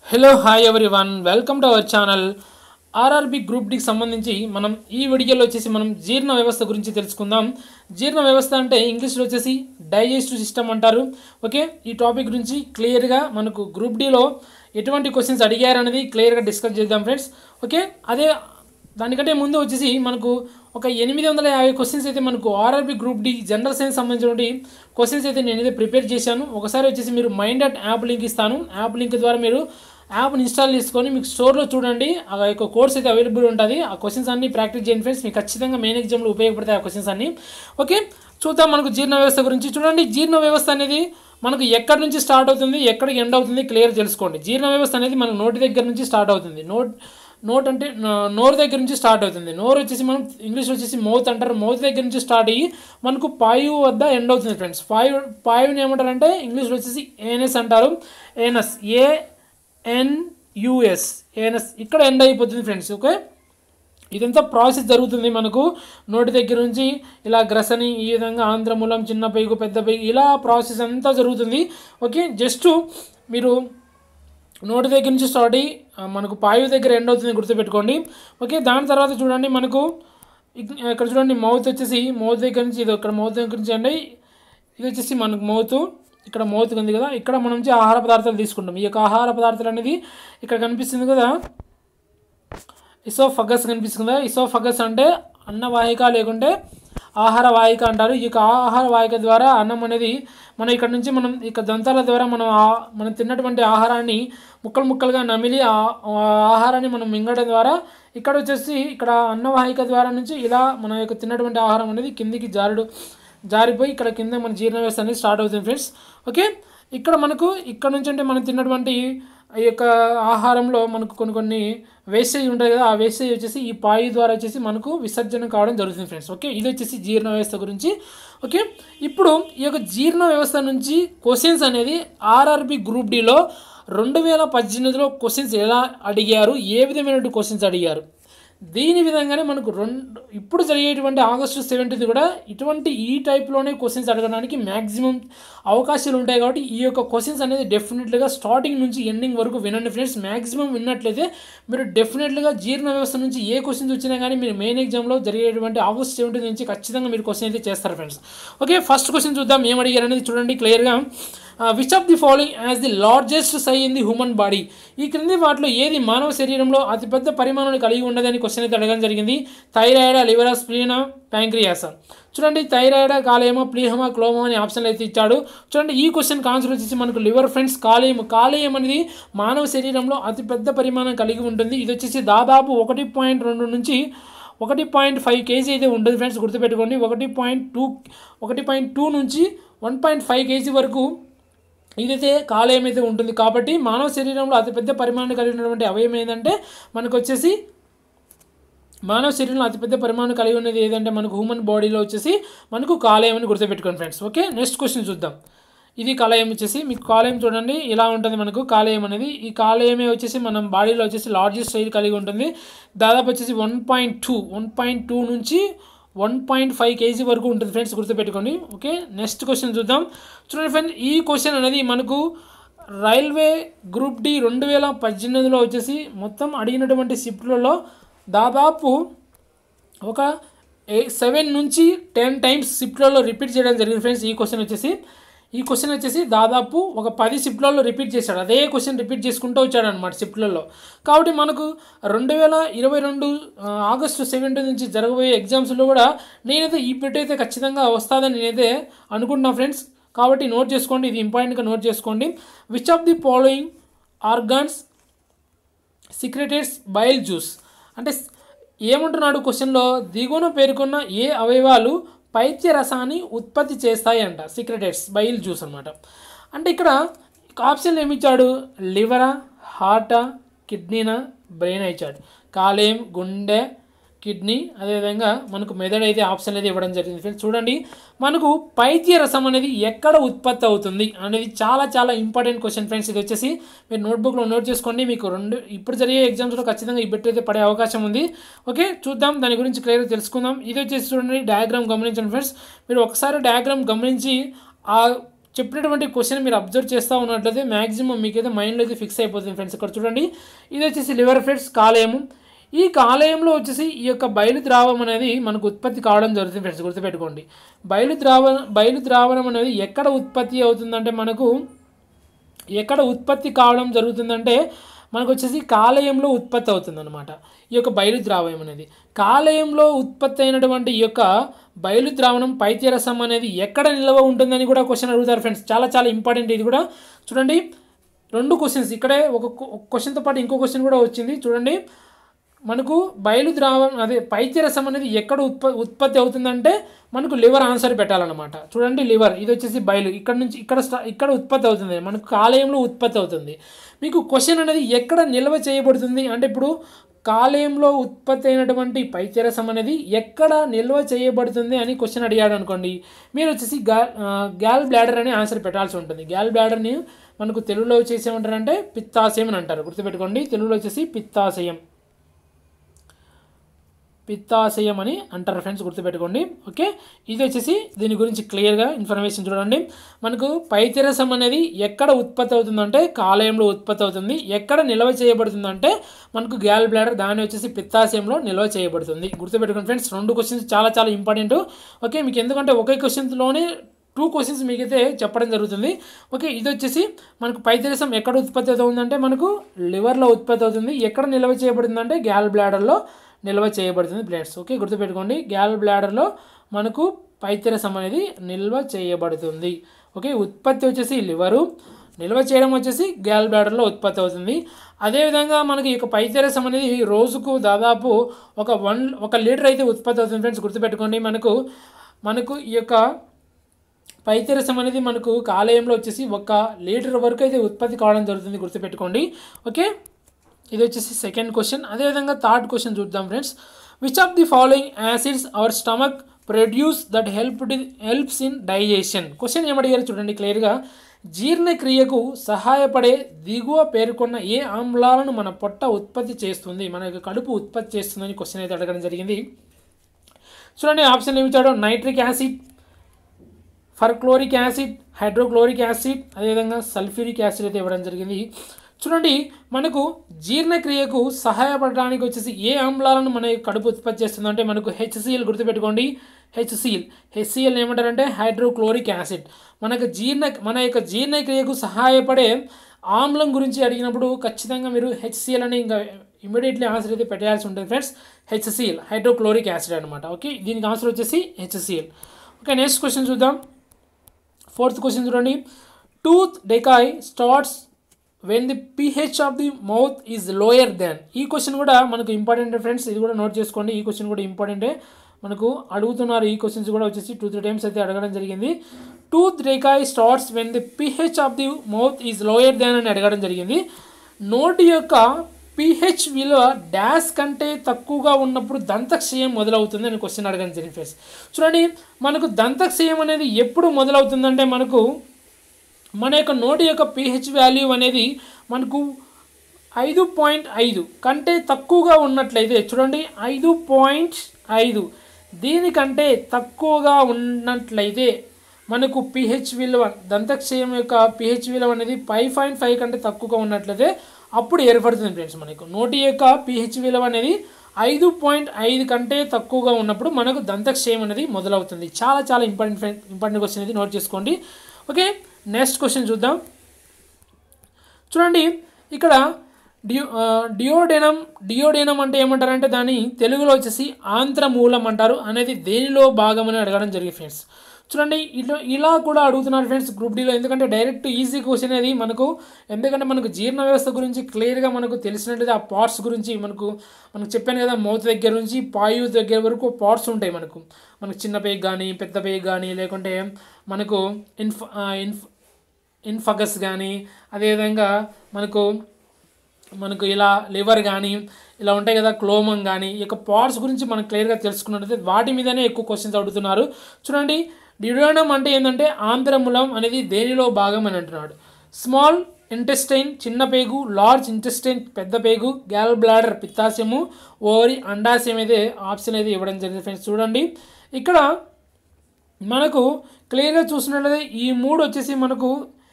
hello hi every one welcome to our channel RRB group డికి సంబంధించి మనం ఈ వీడియోలో వచ్చేసి మనం జీర్ణ వ్యవస్థ గురించి తెలుసుకుందాం జీర్ణ వ్యవస్థ అంటే ఇంగ్లీష్లో వచ్చేసి డైజెస్టివ్ సిస్టమ్ అంటారు ఓకే ఈ టాపిక్ గురించి క్లియర్గా మనకు గ్రూప్ డిలో ఎటువంటి క్వశ్చన్స్ అడిగారు అనేది క్లియర్గా డిస్కస్ చేద్దాం ఫ్రెండ్స్ ఓకే అదే దానికంటే ముందు వచ్చేసి మనకు ఒక ఎనిమిది వందల యాభై క్వశ్చన్స్ అయితే మనకు RRB group D general science సంబంధించినటువంటి క్వశ్చన్స్ అయితే నేను అయితే ప్రిపేర్ చేశాను ఒకసారి వచ్చేసి మీరు మైండ్ అట్ యాప్ లింక్ ఇస్తాను యాప్ లింక్ ద్వారా మీరు యాప్ని ఇన్స్టాల్ చేసుకొని మీకు స్టోర్లో చూడండి ఆ యొక్క కోర్స్ అయితే అవైలబుల్ ఉంటుంది ఆ క్వశ్చన్స్ అన్ని ప్రాక్టీస్ చేయండి ఫ్రెండ్స్ మీకు ఖచ్చితంగా మెయిన్ ఎగ్జామ్లో ఉపయోగపడతాయి ఆ క్వశ్చన్స్ అన్ని ఓకే చూద్దాం మనకు జీర్ణ వ్యవస్థ గురించి చూడండి జీర్ణ వ్యవస్థ అనేది మనకు ఎక్కడి నుంచి స్టార్ట్ అవుతుంది ఎక్కడికి ఎండ్ అవుతుంది క్లియర్ తెలుసుకోండి జీర్ణ వ్యవస్థ అనేది మనకు నోటి దగ్గర నుంచి స్టార్ట్ అవుతుంది నోట్ నోట్ అంటే నో- నోరు దగ్గర నుంచి స్టార్ట్ అవుతుంది నోరు వచ్చేసి మనం ఇంగ్లీష్ వచ్చేసి మౌత్ అంటారు మౌత్ దగ్గర నుంచి స్టార్ట్ అయ్యి మనకు పాయు వద్ద ఎండ్ అవుతుంది ఫ్రెండ్స్ పాయు పాయుని ఏమంటారంటే ఇంగ్లీష్లో వచ్చేసి ఏనస్ అంటారు ఏనస్ ఏ ఎన్యుఎస్ ఏనస్ ఇక్కడ ఎండ్ అయిపోతుంది ఫ్రెండ్స్ ఓకే ఇదంతా ప్రాసెస్ జరుగుతుంది మనకు నోటి దగ్గర నుంచి ఇలా గ్రసని ఈ విధంగా ఆంధ్రమూలం చిన్న పైగు పెద్ద పైగు ఇలా ప్రాసెస్ అంతా జరుగుతుంది ఓకే జస్ట్ మీరు నోటి దగ్గర నుంచి స్టార్ట్ అయ్యి ఆ, మనకు పాయు దగ్గర ఎండ్ అవుతుంది గుర్తుపెట్టుకోండి ఓకే దాని తర్వాత చూడండి మనకు ఇక్- ఇక్కడ చూడండి మౌత్ వచ్చేసి మౌత్ దగ్గర నుంచి ఇది ఇక్కడ మౌత్ దగ్గర నుంచి అండి ఇది వచ్చేసి మనకు మౌత్ ఇక్కడ మౌత్ ఉంది కదా ఇక్కడ మనం నుంచి ఆహార పదార్థాలు తీసుకుంటాం ఈ యొక్క ఆహార పదార్థాలు అనేది ఇక్కడ కనిపిస్తుంది కదా ఇసోఫగస్ కనిపిస్తుంది కదా ఇసోఫగస్ అంటే అన్నవాహిక లేకుంటే ఆహార వాహిక అంటారు ఈ యొక్క ఆహార వాహిక ద్వారా అన్నం అనేది మనం ఇక్కడ నుంచి మనం ఇక దంతాల ద్వారా మనం ఆ- మనం తిన్నటువంటి ఆహారాన్ని ముక్కలు ముక్కలుగా నమిలి ఆ ఆ ఆహారాన్ని మనం మింగడం ద్వారా ఇక్కడ వచ్చేసి ఇక్కడ అన్నవాహిక ద్వారా నుంచి ఇలా మన యొక్క తిన్నటువంటి ఆహారం అనేది కిందికి జారుడు జారిపోయి ఇక్కడ కింద మన జీర్ణ వ్యవస్థ అనేది స్టార్ట్ అవుతుంది ఫ్రెండ్స్ ఓకే ఇక్కడ మనకు ఇక్కడ నుంచి అంటే మనం తిన్నటువంటి ఈ యొక్క ఆహారంలో మనకు కొన్ని కొన్ని వేస్టేజ్ ఉంటుంది కదా ఆ వేస్టేజ్ వచ్చేసి ఈ పాయి ద్వారా వచ్చేసి మనకు విసర్జన కావడం జరుగుతుంది ఫ్రెండ్స్ ఓకే ఇది వచ్చేసి జీర్ణ వ్యవస్థ గురించి ఓకే ఇప్పుడు ఈ యొక్క జీర్ణ వ్యవస్థ నుంచి క్వశ్చన్స్ అనేది ఆర్ఆర్బి గ్రూప్ డిలో రెండు వేల పద్దెనిమిదిలో క్వశ్చన్స్ ఎలా అడిగారు ఏ విధమైనటువంటి క్వశ్చన్స్ అడిగారు దీని విధంగానే మనకు రెండు ఇప్పుడు జరిగేటువంటి ఆగస్టు సెవెంటీన్త్ కూడా ఇటువంటి ఈ టైప్లోనే క్వశ్చన్స్ అడగడానికి మ్యాక్సిమం అవకాశాలు ఉంటాయి కాబట్టి ఈ యొక్క క్వశ్చన్స్ అనేది డెఫినెట్లీగా స్టార్టింగ్ నుంచి ఎండింగ్ వరకు వినండి ఫ్రెండ్స్ మ్యాక్సిమం విన్నట్లయితే మీరు డెఫినెట్లీగా జీర్ణ వ్యవస్థ నుంచి ఏ క్వశ్చన్స్ వచ్చినా కానీ మీరు మెయిన్ ఎగ్జామ్లో జరిగేటువంటి ఆగస్ట్ సెవెంటీన్ నుంచి ఖచ్చితంగా మీరు క్వశ్చన్ అయితే చేస్తారు ఫ్రెండ్స్ ఓకే ఫస్ట్ క్వశ్చన్ చూద్దాం ఏం అడిగారు అనేది చూడండి క్లియర్గా which of the following as the largest సై ఇన్ ది హ్యూమన్ బాడీ ఈ క్రింది వాటిలో ఏది మానవ శరీరంలో అతిపెద్ద పరిమాణాన్ని కలిగి ఉన్నదని క్వశ్చన్ అయితే అడగడం జరిగింది థైరాయిడ్ లివరా స్ప్లీనా ప్యాంక్రియాస చూడండి థైరాయిడ్ కాలేయమా ప్లీహమా క్లోమా అనే ఆప్షన్లు అయితే ఇచ్చాడు చూడండి ఈ క్వశ్చన్ ఆన్సర్ వచ్చేసి మనకు లివర్ ఫ్రెండ్స్ కాలేయం కాలేయం అనేది మానవ శరీరంలో అతిపెద్ద పరిమాణం కలిగి ఉంటుంది ఇది వచ్చేసి దాదాపు ఒకటి పాయింట్ రెండు నుంచి ఒకటి పాయింట్ ఫైవ్ కేజీ అయితే ఉంటుంది ఫ్రెండ్స్ గుర్తుపెట్టుకోండి ఒకటి పాయింట్ టూ ఒకటి పాయింట్ టూ నుంచి వన్ పాయింట్ ఫైవ్ కేజీ వరకు ఇదైతే కాలేయం అయితే ఉంటుంది కాబట్టి మానవ శరీరంలో అతిపెద్ద పరిమాణం కలిగినటువంటి అవయవం ఏంటంటే మనకు వచ్చేసి మానవ శరీరంలో అతిపెద్ద పరిమాణం కలిగి ఉన్నది ఏదంటే మనకు హ్యూమన్ బాడీలో వచ్చేసి మనకు కాలేయం అని గుర్తుపెట్టుకోండి ఫ్రెండ్స్ ఓకే నెక్స్ట్ క్వశ్చన్ చూద్దాం ఇది కాలేయం వచ్చేసి మీకు కాలేయం చూడండి ఇలా ఉంటుంది మనకు కాలేయం అనేది ఈ కాలేయమే వచ్చేసి మనం బాడీలో వచ్చేసి లార్జెస్ట్ సైజ్ కలిగి ఉంటుంది దాదాపు వచ్చేసి one point two one point two నుంచి వన్ పాయింట్ ఫైవ్ కేజీ వరకు ఉంటుంది ఫ్రెండ్స్ గుర్తుపెట్టుకోండి ఓకే నెక్స్ట్ క్వశ్చన్ చూద్దాం చూడండి ఫ్రెండ్స్ ఈ క్వశ్చన్ అనేది మనకు రైల్వే గ్రూప్ డి రెండు వేల పద్దెనిమిదిలో వచ్చేసి మొత్తం అడిగినటువంటి షిఫ్ట్లలో దాదాపు ఒక ఏ సెవెన్ నుంచి టెన్ టైమ్స్ షిఫ్ట్లలో రిపీట్ చేయడం జరిగింది ఫ్రెండ్స్ ఈ క్వశ్చన్ వచ్చేసి ఈ క్వశ్చన్ వచ్చేసి దాదాపు ఒక పది షిఫ్ట్లలో రిపీట్ చేశాడు అదే క్వశ్చన్ రిపీట్ చేసుకుంటూ వచ్చాడు అనమాట షిఫ్ట్లలో కాబట్టి మనకు రెండు వేల ఇరవై రెండు ఆ, ఆగస్టు సెవెంటీన్ నుంచి జరగబోయే ఎగ్జామ్స్లో కూడా నేనైతే ఈ బిట్ అయితే ఖచ్చితంగా వస్తుందని నేనైతే అనుకుంటున్నా ఫ్రెండ్స్ కాబట్టి నోట్ చేసుకోండి ఇది ఇంపార్టెంట్గా నోట్ చేసుకోండి which of the following organs secretes bile juice అంటే స్- ఏమంటున్నాడు క్వశ్చన్లో దిగువన పేర్కొన్న ఏ అవయవాలు పైత్య రసాన్ని ఉత్పత్తి చేస్తాయి అంట సీక్రెటెడ్స్ బైల్ జ్యూస్ అనమాట అంటే ఇక్కడ ఆప్షన్లు ఏమి ఇచ్చాడు లివరా హార్టా కిడ్నీనా బ్రెయిన్ ఇచ్చాడు కాలేయం గుండె కిడ్నీ అదేవిధంగా మనకు మెదడు అయితే ఆప్షన్ అయితే ఇవ్వడం జరిగింది ఫ్రెండ్స్ చూడండి మనకు పైత్య రసం అనేది ఎక్కడ ఉత్పత్తి అవుతుంది అనేది చాలా చాలా ఇంపార్టెంట్ క్వశ్చన్ ఫ్రెండ్స్ ఇది వచ్చేసి మీరు నోట్బుక్లో నోట్ చేసుకోండి మీకు రెండు ఇప్పుడు జరిగే ఎగ్జామ్స్లో ఖచ్చితంగా ఈ బిట్ అయితే పడే అవకాశం ఉంది ఓకే చూద్దాం దాని గురించి క్లియర్గా తెలుసుకుందాం ఇది వచ్చేసి చూడండి డయాగ్రామ్ గమనించండి ఫ్రెండ్స్ మీరు ఒకసారి డయాగ్రామ్ గమనించి ఆ చెప్పినటువంటి క్వశ్చన్ మీరు అబ్జర్వ్ చేస్తూ ఉన్నట్లయితే మ్యాక్సిమం మీకైతే మైండ్లో అయితే ఫిక్స్ అయిపోతుంది ఫ్రెండ్స్ ఇక్కడ చూడండి ఇది వచ్చేసి లివర్ ఫ్రెండ్స్ కాలేయము ఈ కాలేయంలో వచ్చేసి ఈ యొక్క బయలు ద్రావం అనేది మనకు ఉత్పత్తి కావడం జరుగుతుంది ఫ్రెండ్స్ గుర్తుపెట్టుకోండి బయలు ద్రావ బయలు ద్రావణం అనేది ఎక్కడ ఉత్పత్తి అవుతుందంటే మనకు ఎక్కడ ఉత్పత్తి కావడం జరుగుతుందంటే మనకు వచ్చేసి కాలేయంలో ఉత్పత్తి అవుతుంది అనమాట ఈ యొక్క బయలు ద్రావణం అనేది కాలేయంలో ఉత్పత్తి అయినటువంటి ఈ యొక్క బయలు ద్రావణం పైత్యరసం అనేది ఎక్కడ నిల్వ ఉంటుందని కూడా క్వశ్చన్ అడుగుతారు ఫ్రెండ్స్ చాలా చాలా ఇంపార్టెంట్ ఇది కూడా చూడండి రెండు క్వశ్చన్స్ ఇక్కడే ఒక క్వశ్చన్తో పాటు ఇంకో క్వశ్చన్ కూడా వచ్చింది చూడండి మనకు బయలు ద్రావం అదే పైత్యరసం అనేది ఎక్కడ ఉత్ప ఉత్పత్తి అవుతుందంటే మనకు లివర్ ఆన్సర్ పెట్టాలన్నమాట చూడండి లివర్ ఇది వచ్చేసి బయలు ఇక్కడ నుంచి ఇక్కడ స్టా ఇక్కడ ఉత్పత్తి అవుతుంది మనకు కాలేయంలో ఉత్పత్తి అవుతుంది మీకు క్వశ్చన్ అనేది ఎక్కడ నిల్వ చేయబడుతుంది అంటే ఇప్పుడు కాలేయంలో ఉత్పత్తి అయినటువంటి పైత్యరసం అనేది ఎక్కడ నిల్వ చేయబడుతుంది అని క్వశ్చన్ అడిగాడు అనుకోండి మీరు వచ్చేసి గా గ్యాల్ బ్లాడర్ అని ఆన్సర్ పెట్టాల్సి ఉంటుంది గ్యాల్ బ్లాడర్ని మనకు తెలుగులో వచ్చేసి ఏమంటారంటే పిత్తాశయం అని అంటారు గుర్తుపెట్టుకోండి తెలుగులో వచ్చేసి పిత్తాశయం పిత్తాశయం అని అంటారు ఫ్రెండ్స్ గుర్తుపెట్టుకోండి ఓకే ఇది వచ్చేసి దీని గురించి క్లియర్గా ఇన్ఫర్మేషన్ చూడండి మనకు పైత్యరసం అనేది ఎక్కడ ఉత్పత్తి అవుతుందంటే కాలేయంలో ఉత్పత్తి అవుతుంది ఎక్కడ నిల్వ చేయబడుతుందంటే మనకు గ్యాల్ బ్లాడర్ దాని వచ్చేసి పిత్తాశయంలో నిల్వ చేయబడుతుంది గుర్తుపెట్టుకోండి ఫ్రెండ్స్ రెండు క్వశ్చన్స్ చాలా చాలా ఇంపార్టెంట్ ఓకే మీకు ఎందుకంటే ఒకే క్వశ్చన్లోనే టూ క్వశ్చన్స్ మీకైతే చెప్పడం జరుగుతుంది ఓకే ఇది వచ్చేసి మనకు పైత్యరసం ఎక్కడ ఉత్పత్తి అవుతుందంటే మనకు లివర్లో ఉత్పత్తి అవుతుంది ఎక్కడ నిల్వ చేయబడుతుందంటే గ్యాల్ బ్లాడర్లో నిల్వ చేయబడుతుంది బ్లడ్స్ ఓకే గుర్తుపెట్టుకోండి గ్యాల్ బ్లాడర్లో మనకు పైత్యరసం అనేది నిల్వ చేయబడుతుంది ఓకే ఉత్పత్తి వచ్చేసి లివరు నిల్వ చేయడం వచ్చేసి గ్యాల్ బ్లాడర్లో ఉత్పత్తి అవుతుంది అదేవిధంగా మనకి ఈ యొక్క పైత్యరసం అనేది రోజుకు దాదాపు ఒక వన్ ఒక లీటర్ అయితే ఉత్పత్తి అవుతుంది ఫ్రెండ్స్ గుర్తుపెట్టుకోండి మనకు మనకు ఈ యొక్క పైత్యరసం అనేది మనకు కాలేయంలో వచ్చేసి ఒక లీటర్ వరకు అయితే ఉత్పత్తి కావడం జరుగుతుంది గుర్తుపెట్టుకోండి ఓకే ఇది వచ్చేసి సెకండ్ క్వశ్చన్ అదేవిధంగా థర్డ్ క్వశ్చన్ చూద్దాం friends which of the following acids our stomach produce that help helps in digestion question ఏమడిగారు చూడండి క్లియర్గా జీర్ణక్రియకు సహాయపడే దిగువ పేర్కొన్న ఏ ఆమ్లాలను మన పొట్ట ఉత్పత్తి చేస్తుంది మన యొక్క కడుపు ఉత్పత్తి చేస్తుందని క్వశ్చన్ అయితే అడగడం జరిగింది చూడండి ఆప్షన్ ఏమి ఇచ్చాడో nitric acid perchloric acid hydrochloric acid అదేవిధంగా సల్ఫ్యూరిక్ యాసిడ్ అయితే ఇవ్వడం జరిగింది చూడండి మనకు జీర్ణక్రియకు సహాయపడడానికి వచ్చేసి ఏ ఆమ్లాలను మన కడుపు ఉత్పత్తి చేస్తుందంటే మనకు హెచ్సిఎల్ గుర్తుపెట్టుకోండి హెచ్సిఎల్ హెచ్సిఎల్ ఏమంటారంటే హైడ్రోక్లోరిక్ యాసిడ్ మనకు జీర్ణ మన యొక్క జీర్ణక్రియకు సహాయపడే ఆమ్లం గురించి అడిగినప్పుడు ఖచ్చితంగా మీరు హెచ్సిఎల్ అని ఇంకా ఇమీడియట్లీ ఆన్సర్ అయితే పెట్టాల్సి ఉంటుంది ఫ్రెండ్స్ హెచ్సిఎల్ హైడ్రోక్లోరిక్ యాసిడ్ అనమాట ఓకే దీనికి ఆన్సర్ వచ్చేసి హెచ్సిఎల్ ఓకే నెక్స్ట్ క్వశ్చన్ చూద్దాం ఫోర్త్ క్వశ్చన్ చూడండి tooth decay starts when the pH of the mouth is lower than ఈ క్వశ్చన్ కూడా మనకు ఇంపార్టెంట్ ఫ్రెండ్స్ ఇది కూడా నోట్ చేసుకోండి ఈ క్వశ్చన్ కూడా ఇంపార్టెంటే మనకు అడుగుతున్నారు ఈ క్వశ్చన్స్ కూడా వచ్చేసి టూ త్రీ టైమ్స్ అయితే అడగడం జరిగింది tooth decay starts when the pH of the mouth is lower than అని అడగడం జరిగింది నోటి యొక్క పిహెచ్ విలువ డాష్ కంటే తక్కువగా ఉన్నప్పుడు దంతక్షయం మొదలవుతుంది అని క్వశ్చన్ అడగడం జరిగింది ఫ్రెండ్స్ చూడండి మనకు దంతక్షయం అనేది ఎప్పుడు మొదలవుతుందంటే మనకు మన యొక్క నోటి యొక్క పిహెచ్ వాల్యూ అనేది మనకు ఐదు పాయింట్ ఐదు కంటే తక్కువగా ఉన్నట్లయితే చూడండి ఐదు పాయింట్ ఐదు దీనికంటే తక్కువగా ఉన్నట్లయితే మనకు పిహెచ్ విలువ దంతక్షయం యొక్క పిహెచ్ విలువ అనేది ఫైవ్ పాయింట్ ఫైవ్ కంటే తక్కువగా ఉన్నట్లయితే అప్పుడు ఏర్పడుతుంది ఫ్రెండ్స్ మనకు నోటి యొక్క పిహెచ్ విలువ అనేది ఐదు పాయింట్ ఐదు కంటే తక్కువగా ఉన్నప్పుడు మనకు దంతక్షయం అనేది మొదలవుతుంది చాలా చాలా ఇంపార్టెంట్ ఇంపార్టెంట్ క్వశ్చన్ ఇది నోట్ చేసుకోండి ఓకే నెక్స్ట్ క్వశ్చన్ చూద్దాం చూడండి ఇక్కడ డియో డియోడెనం డియోడెనం అంటే ఏమంటారంటే దాన్ని తెలుగులో వచ్చేసి ఆంధ్రమూలం అంటారు అనేది దేనిలో భాగం అని అడగడం జరిగింది ఫ్రెండ్స్ చూడండి ఇలా ఇలా కూడా అడుగుతున్నారు ఫ్రెండ్స్ గ్రూప్ డీలో ఎందుకంటే డైరెక్ట్ ఈజీ క్వశ్చన్ అనేది మనకు ఎందుకంటే మనకు జీర్ణ వ్యవస్థ గురించి క్లియర్గా మనకు తెలిసినట్లయితే ఆ పార్ట్స్ గురించి మనకు మనకు చెప్పాను కదా మౌత్ దగ్గర నుంచి పాయు దగ్గర వరకు పార్ట్స్ ఉంటాయి మనకు మనకు చిన్న పేగ్ కానీ పెద్ద పేగ్ కానీ లేకుంటే మనకు ఇన్ఫ్ ఇన్ఫ్ ఇన్ఫగస్ కానీ అదేవిధంగా మనకు మనకు ఇలా లివర్ కానీ ఇలా ఉంటాయి కదా క్లోమం కానీ ఈ యొక్క పార్ట్స్ గురించి మనం క్లియర్గా తెలుసుకున్నట్లయితే వాటి మీదనే ఎక్కువ క్వశ్చన్స్ అడుగుతున్నారు చూడండి డిడోనం అంటే ఏంటంటే ఆంధ్రమూలం అనేది దేనిలో భాగం అని అంటున్నాడు స్మాల్ ఇంటెస్టైన్ చిన్న పేగు లార్జ్ ఇంటెస్టైన్ పెద్ద పేగు గ్యాల్ బ్లాడర్ పిత్తాశయము ఓవరి అండాశయం అయితే ఆప్షన్ అయితే ఇవ్వడం జరిగింది ఫ్రెండ్స్ చూడండి ఇక్కడ మనకు క్లియర్గా చూసినట్లయితే ఈ మూడు వచ్చేసి మనకు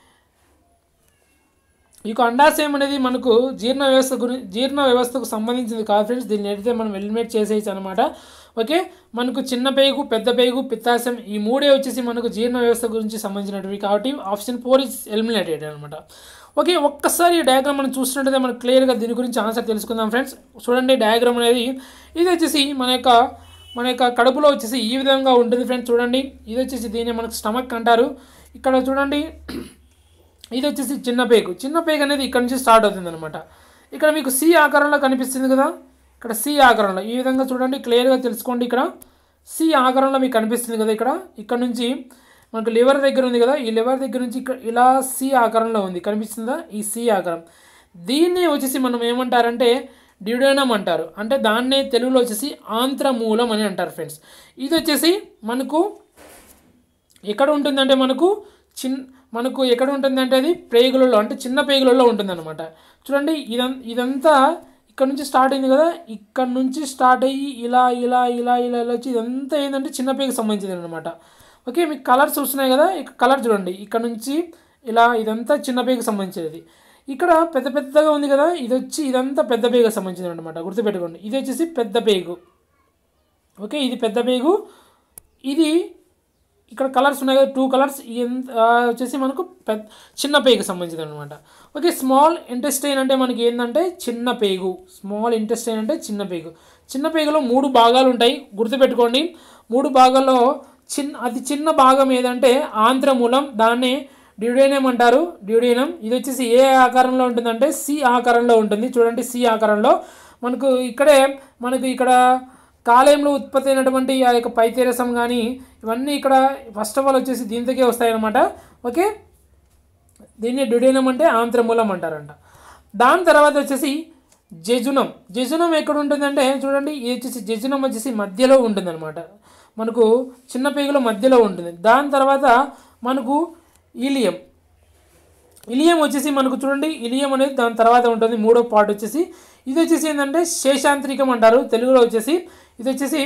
ఈ యొక్క అండాశయం అనేది మనకు జీర్ణ వ్యవస్థ గురి జీర్ణ వ్యవస్థకు సంబంధించింది కాదు ఫ్రెండ్స్ దీన్ని అయితే మనం ఎలిమినేట్ చేసేయచ్చు అనమాట ఓకే మనకు చిన్న పేగు పెద్ద పేగు పిత్తాశయం ఈ మూడే వచ్చేసి మనకు జీర్ణ వ్యవస్థ గురించి సంబంధించినవి కాబట్టి ఆప్షన్ ఫోర్ ఇస్ ఎలిమినేటెడ్ అనమాట ఓకే ఒక్కసారి ఈ డయాగ్రామ్ మనం చూసినట్టయితే మనకు క్లియర్గా దీని గురించి ఆన్సర్ తెలుసుకుందాం ఫ్రెండ్స్ చూడండి డయాగ్రామ్ అనేది ఇది వచ్చేసి మన యొక్క మన యొక్క కడుపులో వచ్చేసి ఈ విధంగా ఉంటుంది ఫ్రెండ్స్ చూడండి ఇది వచ్చేసి దీన్ని మనకు స్టమక్ అంటారు ఇక్కడ చూడండి ఇది వచ్చేసి చిన్న పేగు చిన్న పేగు అనేది ఇక్కడ నుంచి స్టార్ట్ అవుతుంది అనమాట ఇక్కడ మీకు సి ఆకారంలో కనిపిస్తుంది కదా ఇక్కడ సి ఆకారంలో ఈ విధంగా చూడండి క్లియర్గా తెలుసుకోండి ఇక్కడ సి ఆకారంలో మీకు కనిపిస్తుంది కదా ఇక్కడ ఇక్కడ నుంచి మనకు లివర్ దగ్గర ఉంది కదా ఈ లివర్ దగ్గర నుంచి ఇక్కడ ఇలా సి ఆకారంలో ఉంది కనిపిస్తుందా ఈ సి ఆకారం దీన్ని వచ్చేసి మనం ఏమంటారంటే డ్యూడోనం అంటారు అంటే దాన్నే తెలుగులో వచ్చేసి ఆంత్రమూలం అని అంటారు ఫ్రెండ్స్ ఇది వచ్చేసి మనకు ఎక్కడ ఉంటుందంటే మనకు చిన్ మనకు ఎక్కడ ఉంటుందంటే అది ప్రేగులలో అంటే చిన్న ప్రేగులలో ఉంటుందన్నమాట చూడండి ఇదం ఇదంతా ఇక్కడ నుంచి స్టార్ట్ అయింది కదా ఇక్కడ నుంచి స్టార్ట్ అయ్యి ఇలా ఇలా ఇలా ఇలా ఇలా వచ్చి ఇదంతా ఏంటంటే చిన్న పేగుకి సంబంధించింది అనమాట ఓకే మీకు కలర్స్ వస్తున్నాయి కదా ఇక కలర్ చూడండి ఇక్కడ నుంచి ఇలా ఇదంతా చిన్న పేగుకి సంబంధించినది ఇక్కడ పెద్ద పెద్దగా ఉంది కదా ఇది వచ్చి ఇదంతా పెద్ద పేగుకి సంబంధించింది అనమాట గుర్తుపెట్టుకోండి ఇది వచ్చేసి పెద్ద పేగు ఓకే ఇది పెద్ద పేగు ఇది ఇక్కడ కలర్స్ ఉన్నాయి కదా టూ కలర్స్ ఎంత ఆ, వచ్చేసి మనకు పెద్ద చిన్న పేగుకి సంబంధించింది అనమాట ఓకే స్మాల్ ఇంటెస్టైన్ అంటే మనకి ఏంటంటే చిన్న పేగు స్మాల్ ఇంటెస్టైన్ అంటే చిన్న పేగు చిన్న పేగులో మూడు భాగాలు ఉంటాయి గుర్తుపెట్టుకోండి మూడు భాగాల్లో చిన్న అతి చిన్న భాగం ఏదంటే ఆంధ్రమూలం దాన్ని డ్యూడేనం అంటారు డ్యూడేనం ఇది వచ్చేసి ఏ ఆకారంలో ఉంటుందంటే సి ఆకారంలో ఉంటుంది చూడండి సి ఆకారంలో మనకు ఇక్కడే మనకు ఇక్కడ కాలేయంలో ఉత్పత్తి అయినటువంటి ఆ యొక్క పైతేరసం కానీ ఇవన్నీ ఇక్కడ ఫస్ట్ ఆఫ్ ఆల్ వచ్చేసి దీంతోకే వస్తాయన్నమాట ఓకే దీన్ని డ్యుడేనం అంటే ఆంత్రమూలం అంటారంట దాని తర్వాత వచ్చేసి జజునం జజునం ఎక్కడ ఉంటుందంటే చూడండి ఇది వచ్చేసి జజునం వచ్చేసి మధ్యలో ఉంటుందన్నమాట మనకు చిన్న పేగుల మధ్యలో ఉంటుంది దాని తర్వాత మనకు ఈలియం ఇలియం వచ్చేసి మనకు చూడండి ఇలియం అనేది దాని తర్వాత ఉంటుంది మూడో పార్ట్ వచ్చేసి ఇది వచ్చేసి ఏంటంటే శేషాంత్రికం అంటారు తెలుగులో వచ్చేసి ఇది వచ్చేసి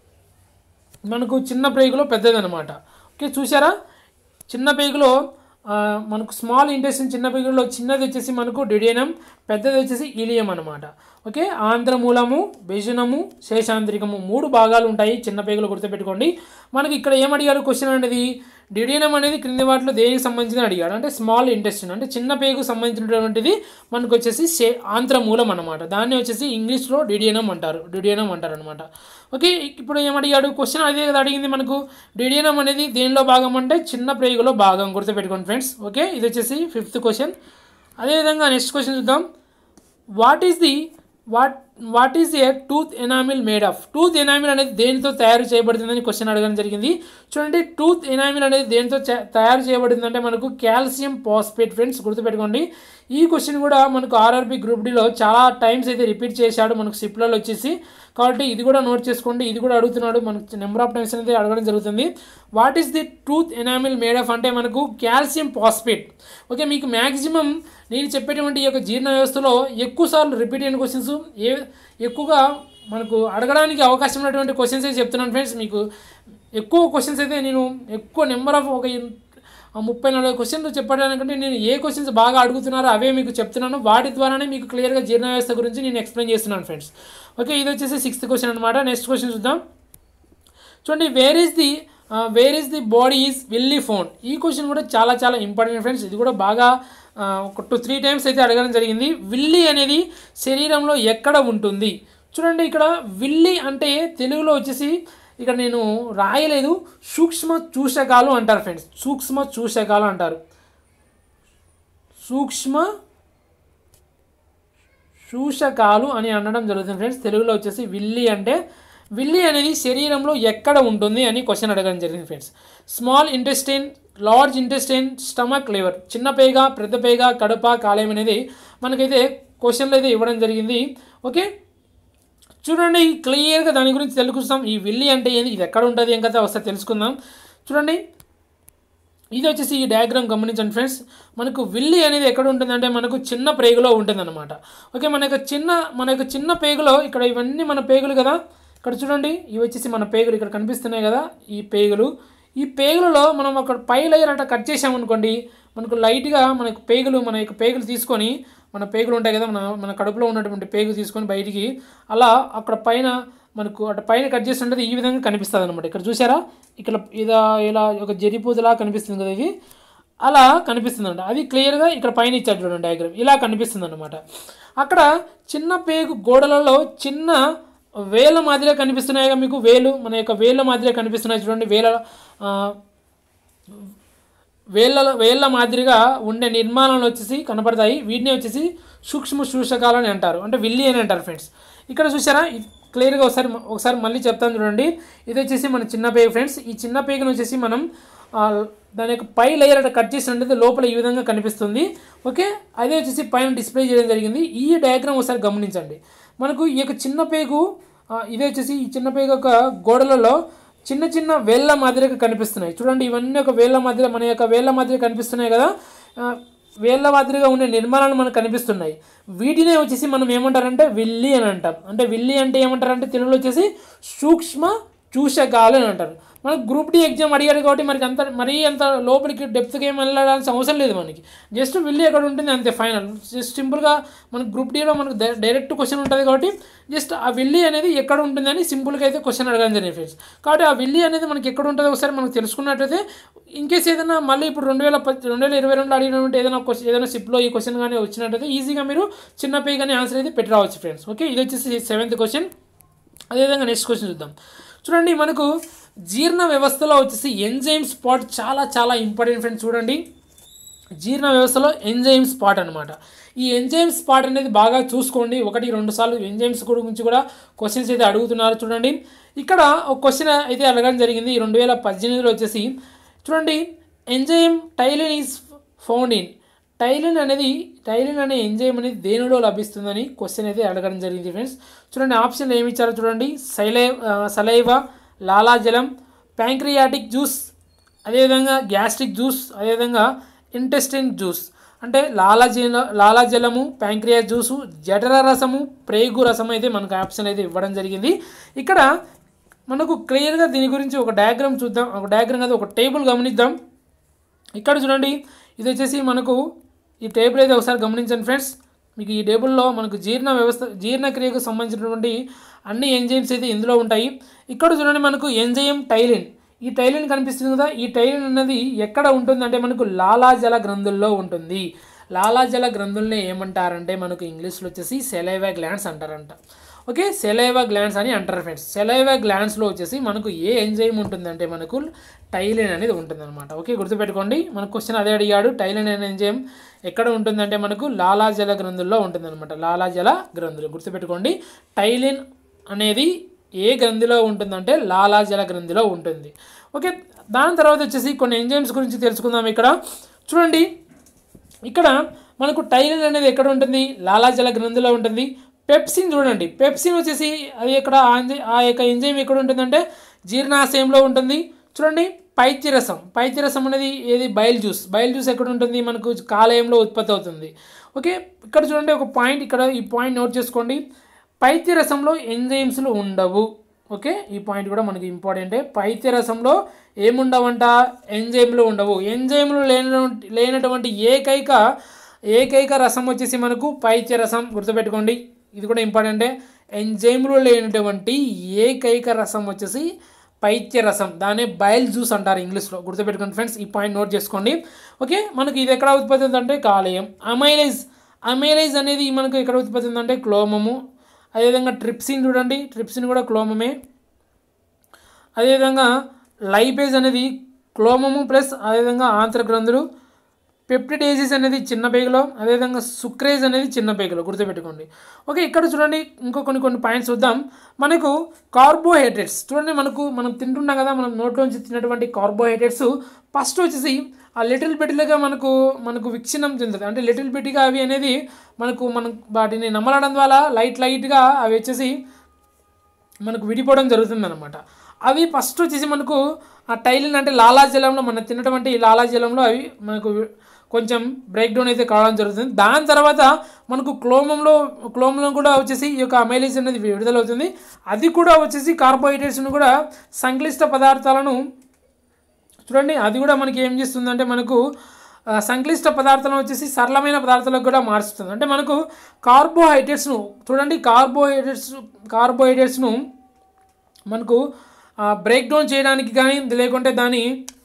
మనకు చిన్న ప్రేగులో పెద్దదనమాట ఓకే చూసారా చిన్న పేగులో ఆ, మనకు స్మాల్ ఇంటెస్టిన్ చిన్న పేగులో చిన్నది వచ్చేసి మనకు డిడియనం పెద్దది వచ్చేసి ఈలియం అనమాట ఓకే ఆంధ్రమూలము బెజునము శేషాంత్రికము మూడు భాగాలు ఉంటాయి చిన్న పేగులు గుర్తుపెట్టుకోండి మనకి ఇక్కడ ఏం అడిగారు క్వశ్చన్ అనేది డిడియనం అనేది క్రింది వాటిలో దేనికి సంబంధించిన అడిగాడు అంటే స్మాల్ ఇంటెస్టిన్ అంటే చిన్న పేగు సంబంధించినటువంటిది మనకు వచ్చేసి శే ఆంధ్రమూలం అనమాట దాన్ని వచ్చేసి ఇంగ్లీష్లో డిడియనం అంటారు డిడియనం అంటారు అనమాట ఓకే ఇప్పుడు ఏమడిగాడు క్వశ్చన్ అదే కదా అడిగింది మనకు డిడియనం అనేది దేనిలో భాగం అంటే చిన్న ప్రేగులో భాగం గుర్తుపెట్టుకోండి ఫ్రెండ్స్ ఓకే ఇది వచ్చేసి ఫిఫ్త్ క్వశ్చన్ అదేవిధంగా నెక్స్ట్ క్వశ్చన్ చూద్దాం what is the what what is a tooth enamel made of tooth enamel అనేది దేనితో తయారు చేయబడుతుందని క్వశ్చన్ అడగడం జరిగింది చూడండి టూత్ ఎనామిల్ అనేది దేనితో చే- తయారు చేయబడుతుందంటే మనకు కాల్షియం పాస్పేట్ ఫ్రెండ్స్ గుర్తుపెట్టుకోండి ఈ క్వశ్చన్ కూడా మనకు ఆర్ఆర్బి గ్రూప్ డిలో చాలా టైమ్స్ అయితే రిపీట్ చేశాడు మనకు సిప్లలో వచ్చేసి కాబట్టి ఇది కూడా నోట్ చేసుకోండి ఇది కూడా అడుగుతున్నాడు మనకు నెంబర్ ఆఫ్ టైమ్స్ అనేది అడగడం జరుగుతుంది what is the tooth enamel made of అంటే మనకు కాల్షియం పాస్పేట్ ఓకే మీకు మ్యాక్సిమం నేను చెప్పేటువంటి ఈ యొక్క జీర్ణ వ్యవస్థలో ఎక్కువ సార్లు రిపీట్ అయిన క్వశ్చన్స్ ఏ ఎక్కువగా మనకు అడగడానికి అవకాశం ఉన్నటువంటి క్వశ్చన్స్ అయితే చెప్తున్నాను ఫ్రెండ్స్ మీకు ఎక్కువ క్వశ్చన్స్ అయితే నేను ఎక్కువ నెంబర్ ఆఫ్ ఒక ఇన్- ఆ ముప్పై నలభై క్వశ్చన్లు చెప్పడానికంటే నేను ఏ క్వశ్చన్స్ బాగా అడుగుతున్నారో అవే మీకు చెప్తున్నాను వాటి ద్వారానే మీకు క్లియర్గా జీర్ణ వ్యవస్థ గురించి నేను ఎక్స్ప్లెయిన్ చేస్తున్నాను ఫ్రెండ్స్ ఓకే ఇది వచ్చేసి సిక్స్త్ క్వశ్చన్ అనమాట నెక్స్ట్ క్వశ్చన్ చూద్దాం చూడండి where is the where is the body is villi found ఈ క్వశ్చన్ కూడా చాలా చాలా ఇంపార్టెంట్ ఫ్రెండ్స్ ఇది కూడా బాగా ఆ, ఒక టూ త్రీ టైమ్స్ అయితే అడగడం జరిగింది విల్లి అనేది శరీరంలో ఎక్కడ ఉంటుంది చూడండి ఇక్కడ విల్లి అంటే తెలుగులో వచ్చేసి ఇక్కడ నేను రాయలేదు సూక్ష్మ చూషకాలు అంటారు ఫ్రెండ్స్ సూక్ష్మ చూషకాలు అంటారు సూక్ష్మ శూషకాలు అని అనడం జరుగుతుంది ఫ్రెండ్స్ తెలుగులో వచ్చేసి విల్లి అంటే విల్లి అనేది శరీరంలో ఎక్కడ ఉంటుంది అని క్వశ్చన్ అడగడం జరిగింది friends small intestine large intestine stomach liver చిన్న పేగ పెద్ద పేగ కడుప కాలేయం అనేది మనకైతే క్వశ్చన్లు అయితే ఇవ్వడం జరిగింది ఓకే చూడండి క్లియర్గా దాని గురించి తెలుసుకుందాం ఈ విల్లి అంటే ఏంది ఇది ఎక్కడ ఉంటుంది ఏం కదా ఒకసారి తెలుసుకుందాం చూడండి ఇది వచ్చేసి ఈ డయాగ్రామ్ గమనించండి ఫ్రెండ్స్ మనకు విల్లి అనేది ఎక్కడ ఉంటుందంటే మనకు చిన్న పేగులో ఉంటుందన్నమాట ఓకే మన యొక్క చిన్న మన యొక్క చిన్న పేగులో ఇక్కడ ఇవన్నీ మన పేగులు కదా ఇక్కడ చూడండి ఇవి వచ్చేసి మన పేగులు ఇక్కడ కనిపిస్తున్నాయి కదా ఈ పేగులు ఈ పేగులలో మనం ఒక పై లేయర్ అట్లా కట్ చేసామనుకోండి మనకు లైట్గా మనకు పేగులు మన యొక్క పేగులు తీసుకొని మన పేగులు ఉంటాయి కదా మన మన కడుపులో ఉన్నటువంటి పేగు తీసుకొని బయటికి అలా అక్కడ పైన మనకు అటు పైన కట్ చేస్తుంటే ఈ విధంగా కనిపిస్తుంది అనమాట ఇక్కడ చూసారా ఇక్కడ ఇలా ఇలా ఒక జరిపూదలా కనిపిస్తుంది కదా ఇది అలా కనిపిస్తుందంట అది క్లియర్గా ఇక్కడ పైన ఇచ్చారు చూడండి డయాగ్రామ్ ఇలా కనిపిస్తుంది అనమాట అక్కడ చిన్న పేగు గోడలలో చిన్న వేల మాదిరిగా కనిపిస్తున్నాయి కదా మీకు వేలు మన యొక్క వేళ్ళ మాదిరిగా కనిపిస్తున్నాయి చూడండి వేల ఆ, వేళ్ళ వేళ్ళ మాదిరిగా ఉండే నిర్మాణాలు వచ్చేసి కనపడతాయి వీటిని వచ్చేసి సూక్ష్మ సూచకాలు అని అంటారు అంటే విల్లి అని అంటారు ఫ్రెండ్స్ ఇక్కడ చూసారా క్లియర్గా ఒకసారి ఒకసారి మళ్ళీ చెప్తాను చూడండి ఇది వచ్చేసి మన చిన్న పేగు ఫ్రెండ్స్ ఈ చిన్న పేగును వచ్చేసి మనం ఆ, దాని యొక్క పై లేయర్ అట్లా కట్ చేసినట్లయితే లోపల ఈ విధంగా కనిపిస్తుంది ఓకే అదే వచ్చేసి పైన డిస్ప్లే చేయడం జరిగింది ఈ డయాగ్రామ్ ఒకసారి గమనించండి మనకు ఈ యొక్క చిన్న పేగు ఆ, ఇదే వచ్చేసి ఈ చిన్న పేగు యొక్క గోడలలో చిన్న చిన్న వేళ్ళ మాదిరిగా కనిపిస్తున్నాయి చూడండి ఇవన్నీ ఒక వేళ్ళ మాదిరి మన యొక్క వేళ్ళ మాదిరి కనిపిస్తున్నాయి కదా ఆ, వేళ్ళ మాదిరిగా ఉండే నిర్మాణాలు మనకు కనిపిస్తున్నాయి వీటినే వచ్చేసి మనం ఏమంటారంటే విల్లి అని అంటాం అంటే విల్లి అంటే ఏమంటారంటే తెలుగులో వచ్చేసి సూక్ష్మ చూషకాలు అని అంటారు మనకు గ్రూప్ డి ఎగ్జామ్ అడిగాడు కాబట్టి మనకి అంత మరీ అంత లోపలికి డెప్త్గా ఏం వెళ్ళాల్సిన అవసరం లేదు మనకి జస్ట్ విల్లి ఎక్కడ ఉంటుంది అంతే ఫైనల్ జస్ట్ సింపుల్గా మనకు గ్రూప్ డీలో మనకు డై- డైరెక్ట్ క్వశ్చన్ ఉంటుంది కాబట్టి జస్ట్ ఆ విల్లి అనేది ఎక్కడ ఉంటుందని సింపుల్గా అయితే క్వశ్చన్ అడగడం జరిగింది ఫ్రెండ్స్ కాబట్టి ఆ విల్లి అనేది మనకి ఎక్కడ ఉంటుందో ఒకసారి మనకు తెలుసుకున్నట్లయితే ఇన్ కేస్ ఏదైనా మళ్ళీ ఇప్పుడు రెండు వేల పద్ రెండు వేల ఇరవై రెండులో అడిగినటువంటి ఏదైనా క్వశ్చన్ ఏదైనా సిప్లో ఈ క్వశ్చన్ కానీ వచ్చినట్లయితే ఈజీగా మీరు చిన్న పే కానీ ఆన్సర్ అయితే పెట్టి రావచ్చు ఫ్రెండ్స్ ఓకే ఇది వచ్చేసి సెవెంత్ క్వశ్చన్ అదేవిధంగా నెక్స్ట్ క్వశ్చన్ చూద్దాం చూడండి మనకు జీర్ణ వ్యవస్థలో వచ్చేసి ఎంజైమ్ స్పాట్ చాలా చాలా ఇంపార్టెంట్ ఫ్రెండ్స్ చూడండి జీర్ణ వ్యవస్థలో ఎంజైమ్ స్పాట్ అనమాట ఈ ఎంజైమ్ స్పాట్ అనేది బాగా చూసుకోండి ఒకటి రెండు సార్లు ఎంజైమ్స్ గురించి కూడా క్వశ్చన్స్ అయితే అడుగుతున్నారు చూడండి ఇక్కడ ఒక క్వశ్చన్ అయితే అడగడం జరిగింది రెండు వేల పద్దెనిమిదిలో వచ్చేసి చూడండి enzyme ptyalin is found in ptyalin అనేది టైలిన్ అనే ఎంజైమ్ అనేది దేనిలో లభిస్తుందని క్వశ్చన్ అయితే అడగడం జరిగింది ఫ్రెండ్స్ చూడండి ఆప్షన్ ఏమి ఇచ్చారో చూడండి సైలై సలైవా లాలాజలం ప్యాంక్రియాటిక్ జ్యూస్ అదేవిధంగా గ్యాస్ట్రిక్ జ్యూస్ అదేవిధంగా ఇంటెస్టిన్ జ్యూస్ అంటే లాలాజల లాలాజలము ప్యాంక్రియా జ్యూసు జఠర రసము ప్రేగు రసము అయితే మనకు ఆప్షన్ అయితే ఇవ్వడం జరిగింది ఇక్కడ మనకు క్లియర్గా దీని గురించి ఒక డయాగ్రామ్ చూద్దాం ఒక డయాగ్రామ్ కాదు ఒక టేబుల్ గమనిద్దాం ఇక్కడ చూడండి ఇది వచ్చేసి మనకు ఈ టేబుల్ అయితే ఒకసారి గమనించండి ఫ్రెండ్స్ మీకు ఈ టేబుల్లో మనకు జీర్ణ వ్యవస్థ జీర్ణక్రియకు సంబంధించినటువంటి అన్ని ఎంజైమ్స్ అయితే ఇందులో ఉంటాయి ఇక్కడ చూడండి మనకు ఎంజైమ్ టైలిన్ ఈ టైలిన్ కనిపిస్తుంది కదా ఈ టైలిన్ అనేది ఎక్కడ ఉంటుంది అంటే మనకు లాలాజల గ్రంథుల్లో ఉంటుంది లాలాజల గ్రంథుల్ని ఏమంటారంటే మనకు ఇంగ్లీష్లో వచ్చేసి సెలైవా గ్లాండ్స్ అంటారంట ఓకే సెలైవా గ్లాండ్స్ అని అంటారు ఫ్రెండ్స్ సెలైవా గ్లాండ్స్లో వచ్చేసి మనకు ఏ ఎంజైమ్ ఉంటుందంటే మనకు టైలిన్ అనేది ఉంటుందన్నమాట ఓకే గుర్తుపెట్టుకోండి మన క్వశ్చన్ అదే అడిగాడు టైలిన్ అనే ఎంజైమ్ ఎక్కడ ఉంటుందంటే మనకు లాలాజల గ్రంథుల్లో ఉంటుందన్నమాట లాలాజల గ్రంథులు గుర్తుపెట్టుకోండి టైలిన్ అనేది ఏ గ్రంథిలో ఉంటుందంటే లాలాజల గ్రంథిలో ఉంటుంది ఓకే దాని తర్వాత వచ్చేసి కొన్ని ఎంజైమ్స్ గురించి తెలుసుకుందాం ఇక్కడ చూడండి ఇక్కడ మనకు టైలిన్ అనేది ఎక్కడ ఉంటుంది లాలాజల గ్రంథిలో ఉంటుంది పెప్సిన్ చూడండి పెప్సిన్ వచ్చేసి అది ఎక్కడ ఆ ఎంజై- ఆ యొక్క ఎంజైమ్ ఎక్కడ ఉంటుందంటే జీర్ణాశయంలో ఉంటుంది చూడండి పైత్యరసం పైత్యరసం అనేది ఏది బయల్ జ్యూస్ బయల్ జ్యూస్ ఎక్కడ ఉంటుంది మనకు కాలేయంలో ఉత్పత్తి అవుతుంది ఓకే ఇక్కడ చూడండి ఒక పాయింట్ ఇక్కడ ఈ పాయింట్ నోట్ చేసుకోండి పైత్యరసంలో ఎంజైమ్స్లు ఉండవు ఓకే ఈ పాయింట్ కూడా మనకి ఇంపార్టెంటే పైత్యరసంలో ఏముండవంట ఎంజైమ్లు ఉండవు ఎంజైమ్లు లేనటువంటి లేనటువంటి ఏకైక ఏకైక రసం వచ్చేసి మనకు పైత్యరసం గుర్తుపెట్టుకోండి ఇది కూడా ఇంపార్టెంటే ఎంజైమ్లు లేనటువంటి ఏకైక రసం వచ్చేసి పైత్యరసం దాన్ని బయల్ జ్యూస్ అంటారు ఇంగ్లీష్లో గుర్తుపెట్టుకోండి ఫ్రెండ్స్ ఈ పాయింట్ నోట్ చేసుకోండి ఓకే మనకి ఇది ఎక్కడ ఉత్పత్తి అవుతుందంటే కాలేయం అమైలైజ్ అమైలైజ్ అనేది మనకు ఎక్కడ ఉత్పత్తి ఉందంటే క్లోమము అదేవిధంగా ట్రిప్సిన్ చూడండి ట్రిప్సిన్ కూడా క్లోమమే అదేవిధంగా లైపేజ్ అనేది క్లోమము ప్లస్ అదేవిధంగా ఆంత్రగ్రంథులు పెప్టిడేసిస్ అనేది చిన్న పేగులో అదేవిధంగా సుక్రేజ్ అనేది చిన్న పేగులో గుర్తుపెట్టుకోండి ఓకే ఇక్కడ చూడండి ఇంకో కొన్ని కొన్ని పాయింట్స్ చూద్దాం మనకు కార్బోహైడ్రేట్స్ చూడండి మనకు మనం తింటున్నాం కదా మనం నోట్లోంచి తిన్నటువంటి కార్బోహైడ్రేట్స్ ఫస్ట్ వచ్చేసి ఆ లిటిల్ బిట్లుగా మనకు మనకు విక్షీణం చెందుతుంది అంటే లిటిల్ బిట్గా అవి అనేది మనకు మనం వాటిని నమ్మలడం ద్వారా లైట్ లైట్గా అవి వచ్చేసి మనకు విడిపోవడం జరుగుతుంది అనమాట అవి ఫస్ట్ వచ్చేసి మనకు ఆ టైలిన్ అంటే లాలాజలంలో మనం తిన్నటువంటి ఈ లాలాజలంలో అవి మనకు కొంచెం బ్రేక్ డౌన్ అయితే కావడం జరుగుతుంది దాని తర్వాత మనకు క్లోమంలో క్లోమంలో కూడా వచ్చేసి ఈ యొక్క అమైలేజ్ అనేది విడుదలవుతుంది అది కూడా వచ్చేసి కార్బోహైడ్రేట్స్ను కూడా సంక్లిష్ట పదార్థాలను చూడండి అది కూడా మనకి ఏం చేస్తుందంటే మనకు ఆ, సంక్లిష్ట పదార్థాలను వచ్చేసి సరళమైన పదార్థాలకు కూడా మారుస్తుంది అంటే మనకు కార్బోహైడ్రేట్స్ను చూడండి కార్బోహైడ్రేట్స్ కార్బోహైడ్రేట్స్ను మనకు బ్రేక్ డౌన్ చేయడానికి కానీ లేకుంటే దాని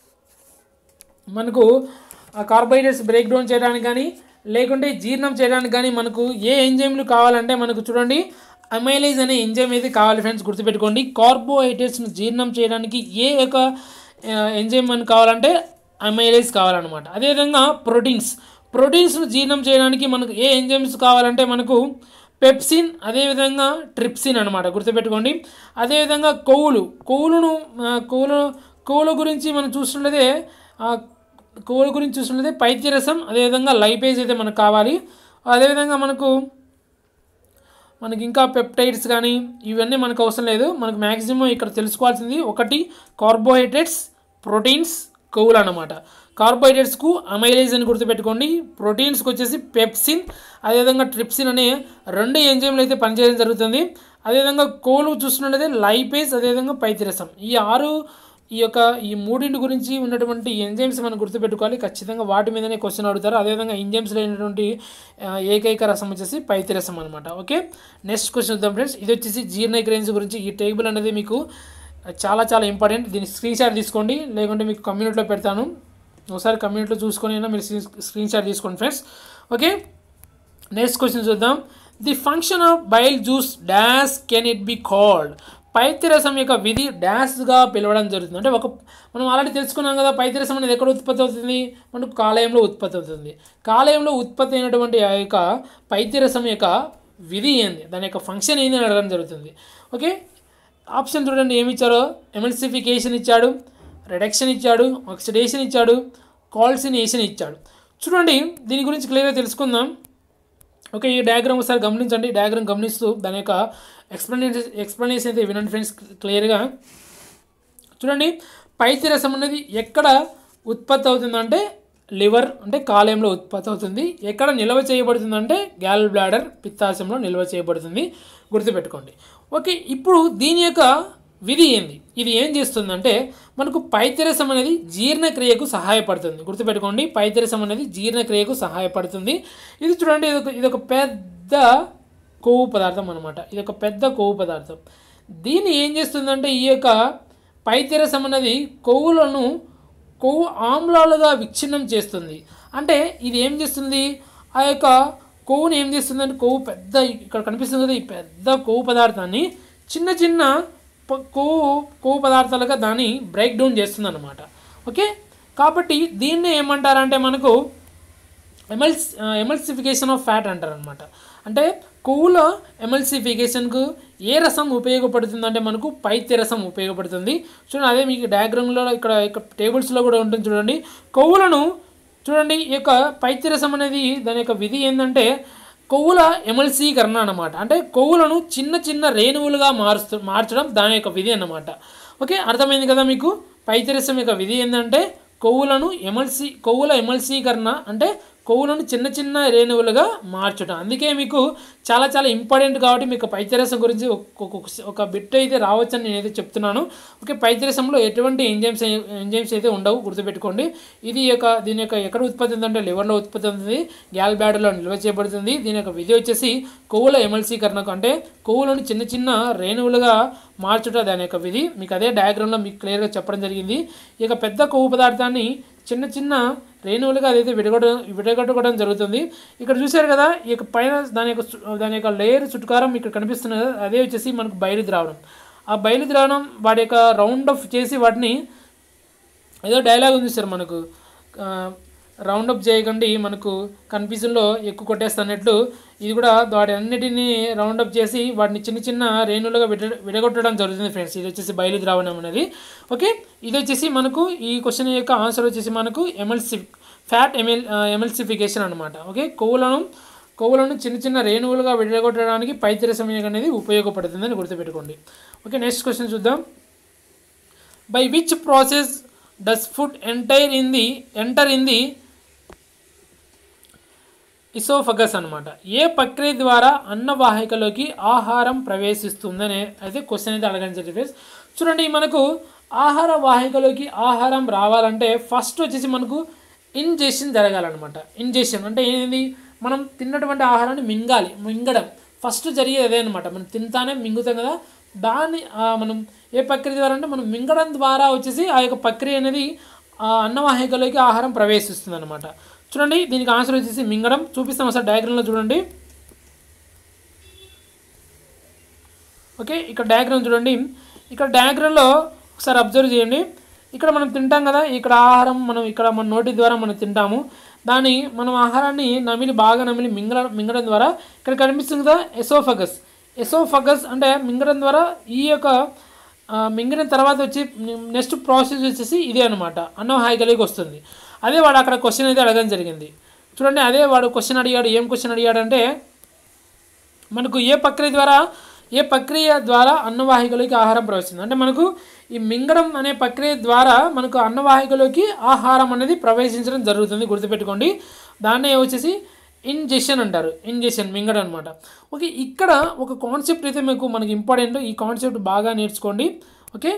మనకు ఆ కార్బోహైడ్రేట్స్ బ్రేక్ డౌన్ చేయడానికి కానీ లేకుంటే జీర్ణం చేయడానికి కానీ మనకు ఏ ఎంజైమ్లు కావాలంటే మనకు చూడండి అమైలైజ్ అనే ఎంజైమ్ అయితే కావాలి ఫ్రెండ్స్ గుర్తుపెట్టుకోండి కార్బోహైడ్రేట్స్ను జీర్ణం చేయడానికి ఏ యొక్క ఎంజైమ్ మనకు కావాలంటే అమైలైజ్ కావాలన్నమాట అదేవిధంగా ప్రోటీన్స్ ప్రోటీన్స్ను జీర్ణం చేయడానికి మనకు ఏ ఎంజైమ్స్ కావాలంటే మనకు పెప్సిన్ అదేవిధంగా ట్రిప్సిన్ అనమాట గుర్తుపెట్టుకోండి అదేవిధంగా కొవ్వులు కొవ్వులను ఆ, కొవ్వులు కొవ్వుల గురించి మనం చూస్తున్నదే ఆ, కొవ్వుల గురించి చూస్తున్నదే పైత్యరసం అదేవిధంగా లైపేజ్ అయితే మనకు కావాలి అదేవిధంగా మనకు మనకి ఇంకా పెప్టైడ్స్ కానీ ఇవన్నీ మనకు అవసరం లేదు మనకు మ్యాక్సిమం ఇక్కడ తెలుసుకోవాల్సింది ఒకటి కార్బోహైడ్రేట్స్ ప్రోటీన్స్ కొవ్వులు అన్నమాట కార్బోహైడ్రేట్స్కు అమైలైజ్ అని గుర్తుపెట్టుకోండి ప్రోటీన్స్కి వచ్చేసి పెప్సిన్ అదేవిధంగా ట్రిప్సిన్ అనే రెండు ఎంజైమ్లు అయితే పనిచేయడం జరుగుతుంది అదేవిధంగా కోలు చూస్తున్నట్లయితే లైపేజ్ అదేవిధంగా పైతిరసం ఈ ఆరు ఈ యొక్క ఈ మూడింటి గురించి ఉన్నటువంటి ఎంజైమ్స్ మనం గుర్తుపెట్టుకోవాలి ఖచ్చితంగా వాటి మీదనే క్వశ్చన్ అడుగుతారు అదేవిధంగా ఎంజైమ్స్ లేనటువంటి ఆ, ఏకైక రసం వచ్చేసి పైతిరసం అనమాట ఓకే నెక్స్ట్ క్వశ్చన్ చూద్దాం ఫ్రెండ్స్ ఇది వచ్చేసి జీర్ణక్రియన్స్ గురించి ఈ టేబుల్ అనేది మీకు చాలా చాలా ఇంపార్టెంట్ దీన్ని స్క్రీన్ షాట్ తీసుకోండి లేకుంటే మీకు కమ్యూనిటీలో పెడతాను ఒకసారి కమ్యూనిటీలో చూసుకొని అయినా మీరు స్క్రీన్ షాట్ తీసుకోండి ఫ్రెండ్స్ ఓకే నెక్స్ట్ క్వశ్చన్ చూద్దాం the function of bile juice dash can it be called పైత్యరసం యొక్క విధి డాష్గా పిలవడం జరుగుతుంది అంటే ఒక మనం ఆల్రెడీ తెలుసుకున్నాం కదా పైత్యరసం అనేది ఎక్కడ ఉత్పత్తి అవుతుంది మనకు కాలేయంలో ఉత్పత్తి అవుతుంది కాలేయంలో ఉత్పత్తి అయినటువంటి ఆ యొక్క పైత్యరసం యొక్క విధి ఏంది దాని యొక్క ఫంక్షన్ ఏంది అని అడగడం జరుగుతుంది ఓకే ఆప్షన్ చూడండి ఏమి ఇచ్చారో ఎమల్సిఫికేషన్ ఇచ్చాడు రిడక్షన్ ఇచ్చాడు ఆక్సిడేషన్ ఇచ్చాడు కాల్సినేషన్ ఇచ్చాడు చూడండి దీని గురించి క్లియర్గా తెలుసుకుందాం ఓకే ఈ డయాగ్రామ్ ఒకసారి గమనించండి డయాగ్రామ్ గమనిస్తూ దాని యొక్క ఎక్స్ప్లెనేషన్ ఎక్స్ప్లెనేషన్ అయితే వినండి ఫ్రెండ్స్ క్లియర్గా చూడండి పైత్యరసం అనేది ఎక్కడ ఉత్పత్తి అవుతుందంటే లివర్ అంటే కాలేయంలో ఉత్పత్తి అవుతుంది ఎక్కడ నిల్వ చేయబడుతుందంటే గ్యాల్ బ్లాడర్ పిత్తాశయంలో నిల్వ చేయబడుతుంది గుర్తుపెట్టుకోండి ఓకే ఇప్పుడు దీని యొక్క విధి ఏంది ఇది ఏం చేస్తుందంటే మనకు పైత్యరసం అనేది జీర్ణక్రియకు సహాయపడుతుంది గుర్తుపెట్టుకోండి పైత్యరసం అనేది జీర్ణక్రియకు సహాయపడుతుంది ఇది చూడండి ఇది ఒక ఇది ఒక పెద్ద కొవ్వు పదార్థం అనమాట ఇది ఒక పెద్ద కొవ్వు పదార్థం దీన్ని ఏం చేస్తుందంటే ఈ యొక్క పైత్యరసం అనేది కొవ్వులను కొవ్వు ఆమ్లాలుగా విచ్ఛిన్నం చేస్తుంది అంటే ఇది ఏం చేస్తుంది ఆ యొక్క కొవ్వుని ఏం చేస్తుంది అంటే కొవ్వు పెద్ద ఇక్కడ కనిపిస్తుంది కదా ఈ పెద్ద కొవ్వు పదార్థాన్ని చిన్న చిన్న ప- కొవ్వు కొవ్వు పదార్థాలుగా దాన్ని బ్రేక్ డౌన్ చేస్తుంది అనమాట ఓకే కాబట్టి దీన్ని ఏమంటారంటే మనకు ఎమల్స్ ఎమల్సిఫికేషన్ ఆఫ్ ఫ్యాట్ అంటారు అనమాట అంటే కొవ్వుల ఎమల్సిఫికేషన్కు ఏ రసం ఉపయోగపడుతుంది అంటే మనకు పైత్య రసం ఉపయోగపడుతుంది చూడండి అదే మీకు డయాగ్రామ్లో ఇక్కడ ఇక్కడ టేబుల్స్లో కూడా ఉంటుంది చూడండి కొవ్వులను చూడండి ఈ యొక్క పైత్య రసం అనేది దాని యొక్క విధి ఏంటంటే కొవ్వుల ఎమల్సీకరణ అన్నమాట అంటే కొవ్వులను చిన్న చిన్న రేణువులుగా మారుస్తూ మార్చడం దాని యొక్క విధి అన్నమాట ఓకే అర్థమైంది కదా మీకు పైత్యరసం యొక్క విధి ఏంటంటే కొవ్వులను ఎమల్సీ కొవ్వుల ఎమల్సీకరణ అంటే కొవ్వులను చిన్న చిన్న రేణువులుగా మార్చడం అందుకే మీకు చాలా చాలా ఇంపార్టెంట్ కాబట్టి మీకు పైత్యరసం గురించి ఒక- ఒక- ఒక బిట్ అయితే రావచ్చని నేనైతే చెప్తున్నాను ఓకే పైత్యరసంలో ఎటువంటి ఎంజైమ్స్ ఎంజైమ్స్ అయితే ఉండవు గుర్తుపెట్టుకోండి ఇది యొక్క దీని యొక్క ఎక్కడ ఉత్పత్తి ఉందంటే లివర్లో ఉత్పత్తి అవుతుంది గ్యాల్ బ్యాడర్లో నిల్వ చేయబడుతుంది దీని యొక్క విధి వచ్చేసి కొవ్వుల ఎమల్సీకరణకు అంటే కొవ్వులను చిన్న చిన్న రేణువులుగా మార్చుట దాని యొక్క విధి మీకు అదే డయాగ్రామ్లో మీకు క్లియర్గా చెప్పడం జరిగింది ఈ యొక్క పెద్ద కొవ్వు పదార్థాన్ని చిన్న చిన్న రేణువులుగా అదైతే విడగొట్ట విడగొట్టుకోవడం జరుగుతుంది ఇక్కడ చూశారు కదా ఈ యొక్క పైన దాని యొక్క సు- దాని యొక్క లేయర్ చుట్టుకారం ఇక్కడ కనిపిస్తుంది కదా అదే వచ్చేసి మనకు బయలు ద్రావణం ఆ బయలు ద్రావణం వాటి యొక్క రౌండ్ ఆఫ్ చేసి వాటిని ఏదో డైలాగ్ ఉంది సార్ మనకు రౌండ్ అప్ చేయకండి మనకు కన్ఫ్యూజన్లో ఎక్కువ కొట్టేస్తున్నట్లు ఇది కూడా వాటి అన్నిటినీ రౌండ్ అప్ చేసి వాటిని చిన్న చిన్న రేణులుగా విడ విడగొట్టడం జరుగుతుంది ఫ్రెండ్స్ ఇది వచ్చేసి బయలు ద్రావణం అనేది ఓకే ఇది వచ్చేసి మనకు ఈ క్వశ్చన్ యొక్క ఆన్సర్ వచ్చేసి మనకు ఎమల్సి ఫ్యాట్ ఎమెల్ ఎమల్సిఫికేషన్ అనమాట ఓకే కొవ్వులను కొవ్వులను చిన్న చిన్న రేణువులుగా విడగొట్టడానికి పైత్యరసం అనేది ఉపయోగపడుతుందని గుర్తుపెట్టుకోండి ఓకే నెక్స్ట్ క్వశ్చన్ చూద్దాం by which process does food enter in the enter in the oesophagus అన్నమాట ఏ ప్రక్రియ ద్వారా అన్నవాహికలోకి ఆహారం ప్రవేశిస్తుందని అయితే క్వశ్చన్ అయితే అడగడం జరిగింది చూడండి మనకు ఆహార వాహికలోకి ఆహారం రావాలంటే ఫస్ట్ వచ్చేసి మనకు ఇంజెషన్ జరగాలన్నమాట ఇంజెషన్ అంటే ఏంది మనం తిన్నటువంటి ఆహారాన్ని మింగాలి మింగడం ఫస్ట్ జరిగేది అదే అనమాట మనం తింటానే మింగుతాం కదా దాన్ని ఆ, మనం ఏ ప్రక్రియ ద్వారా అంటే మనం మింగడం ద్వారా వచ్చేసి ఆ యొక్క ప్రక్రియ అనేది ఆ అన్నవాహికలోకి ఆహారం ప్రవేశిస్తుంది అనమాట చూడండి దీనికి ఆన్సర్ వచ్చేసి మింగడం చూపిస్తాం ఒకసారి డయాగ్రామ్లో చూడండి ఓకే ఇక్కడ డయాగ్రామ్ చూడండి ఇక్కడ డయాగ్రామ్లో ఒకసారి అబ్జర్వ్ చేయండి ఇక్కడ మనం తింటాం కదా ఇక్కడ ఆహారం మనం ఇక్కడ మన నోటి ద్వారా మనం తింటాము దాన్ని మనం ఆహారాన్ని నమిలి బాగా నమిలి మింగడం మింగడం ద్వారా ఇక్కడ కనిపిస్తుంది కదా ఎసోఫగస్ ఎసోఫగస్ అంటే మింగడం ద్వారా ఈ యొక్క ఆ, మింగిన తర్వాత వచ్చి నెక్స్ట్ ప్రాసెస్ వచ్చేసి ఇదే అనమాట అన్నవాహికలోకి వస్తుంది అదే వాడు అక్కడ క్వశ్చన్ అయితే అడగడం జరిగింది చూడండి అదే వాడు క్వశ్చన్ అడిగాడు ఏం క్వశ్చన్ అడిగాడంటే మనకు ఏ ప్రక్రియ ద్వారా ఏ ప్రక్రియ ద్వారా అన్నవాహికలోకి ఆహారం ప్రవేశిస్తుంది అంటే మనకు ఈ మింగడం అనే ప్రక్రియ ద్వారా మనకు అన్నవాహికలోకి ఆహారం అనేది ప్రవేశించడం జరుగుతుంది గుర్తుపెట్టుకోండి దాన్నే వచ్చేసి ఇంజెషన్ అంటారు ఇంజెషన్ మింగడం అనమాట ఓకే ఇక్కడ ఒక కాన్సెప్ట్ అయితే మీకు మనకి ఇంపార్టెంట్ ఈ కాన్సెప్ట్ బాగా నేర్చుకోండి ఓకే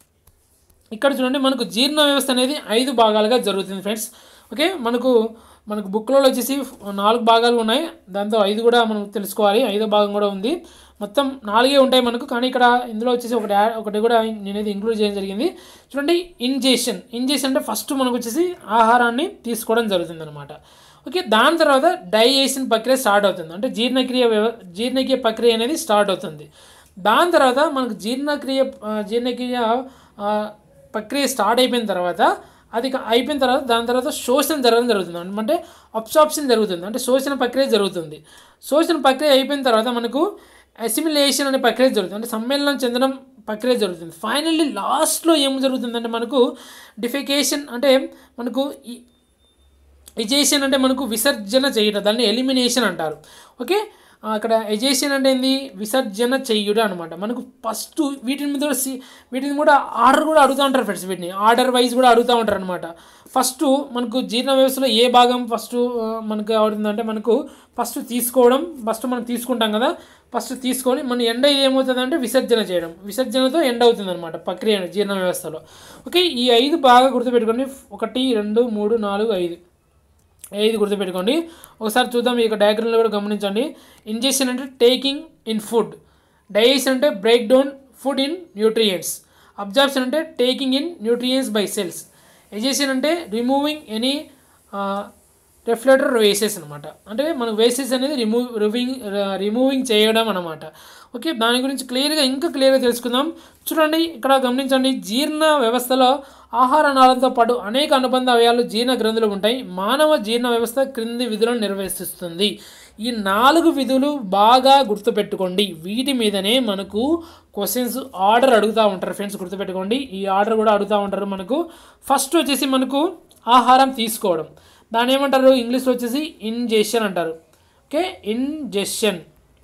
ఇక్కడ చూడండి మనకు జీర్ణ వ్యవస్థ అనేది ఐదు భాగాలుగా జరుగుతుంది ఫ్రెండ్స్ ఓకే మనకు మనకు బుక్లో వచ్చేసి నాలుగు భాగాలు ఉన్నాయి దాంతో ఐదు కూడా మనం తెలుసుకోవాలి ఐదో భాగం కూడా ఉంది మొత్తం నాలుగే ఉంటాయి మనకు కానీ ఇక్కడ ఇందులో వచ్చేసి ఒకటి యాడ్- ఒకటి కూడా నేనైతే ఇంక్లూడ్ చేయడం జరిగింది చూడండి ఇంజెషన్ ఇంజెషన్ అంటే ఫస్ట్ మనకు వచ్చేసి ఆహారాన్ని తీసుకోవడం జరుగుతుంది అనమాట ఓకే దాని తర్వాత డైజెషన్ ప్రక్రియ స్టార్ట్ అవుతుంది అంటే జీర్ణక్రియ వ్యవ- జీర్ణక్రియ ప్రక్రియ అనేది స్టార్ట్ అవుతుంది దాని తర్వాత మనకు జీర్ణక్రియ ఆ, జీర్ణక్రియ ఆ, ప్రక్రియ స్టార్ట్ అయిపోయిన తర్వాత అది క- అయిపోయిన తర్వాత దాని తర్వాత శోషణ జరగడం జరుగుతుంది అంటే అబ్సార్ప్షన్ జరుగుతుంది అంటే శోషణ ప్రక్రియ జరుగుతుంది శోషణ ప్రక్రియ అయిపోయిన తర్వాత మనకు అసిమిలేషన్ అనే ప్రక్రియ జరుగుతుంది అంటే సమ్మేళనం చెందడం ప్రక్రియ జరుగుతుంది ఫైనల్లీ లాస్ట్లో ఏం జరుగుతుందంటే మనకు డిఫికేషన్ అంటే మనకు ఈ ఎజేషన్ అంటే మనకు విసర్జన చేయడం దాన్ని ఎలిమినేషన్ అంటారు ఓకే ఆ, అక్కడ ఎజేషన్ అంటే ఏంది విసర్జన చెయ్యుడు అనమాట మనకు ఫస్ట్ వీటిని మీద కూడా సి- వీటిని కూడా ఆర్డర్ కూడా అడుగుతూ ఉంటారు ఫ్రెండ్స్ వీటిని ఆర్డర్ వైజ్ కూడా అడుగుతూ ఉంటారు అనమాట ఫస్ట్ మనకు జీర్ణ వ్యవస్థలో ఏ భాగం ఫస్ట్ ఆ, మనకు అవుతుందంటే మనకు ఫస్ట్ తీసుకోవడం ఫస్ట్ మనం తీసుకుంటాం కదా ఫస్ట్ తీసుకొని మన ఎండ ఇది ఏమవుతుందంటే విసర్జన చేయడం విసర్జనతో ఎండ అవుతుంది అనమాట ప్రక్రియ జీర్ణ వ్యవస్థలో ఓకే ఈ ఐదు బాగా గుర్తుపెట్టుకోండి ఒకటి రెండు మూడు నాలుగు ఐదు ఐదు గుర్తుపెట్టుకోండి ఒకసారి చూద్దాం ఈ యొక్క డయాగ్రామ్లో కూడా గమనించండి ఇంజెక్షన్ అంటే టేకింగ్ ఇన్ ఫుడ్ డైజెషన్ అంటే break down food in nutrients absorption అంటే taking in nutrients by cells egestion అంటే రిమూవింగ్ ఎనీ రిఫ్లెక్టర్ వేసెస్ అనమాట అంటే మనకు వేసెస్ అనేది రిమూవ్ రివింగ్ రిమూవింగ్ చేయడం అనమాట ఓకే దాని గురించి క్లియర్గా ఇంకా క్లియర్గా తెలుసుకుందాం చూడండి ఇక్కడ గమనించండి జీర్ణ వ్యవస్థలో ఆహార నాళంతో పాటు అనేక అనుబంధ అవయాలు జీర్ణ గ్రంథులు ఉంటాయి మానవ జీర్ణ వ్యవస్థ క్రింది విధులను నిర్వహిస్తుంది ఈ నాలుగు విధులు బాగా గుర్తుపెట్టుకోండి వీటి మీదనే మనకు క్వశ్చన్స్ ఆర్డర్ అడుగుతూ ఉంటారు ఫ్రెండ్స్ గుర్తుపెట్టుకోండి ఈ ఆర్డర్ కూడా అడుగుతూ ఉంటారు మనకు ఫస్ట్ వచ్చేసి మనకు ఆహారం తీసుకోవడం దాని ఏమంటారు ఇంగ్లీష్లో వచ్చేసి ఇంజెషన్ అంటారు ఓకే ఇంజెషన్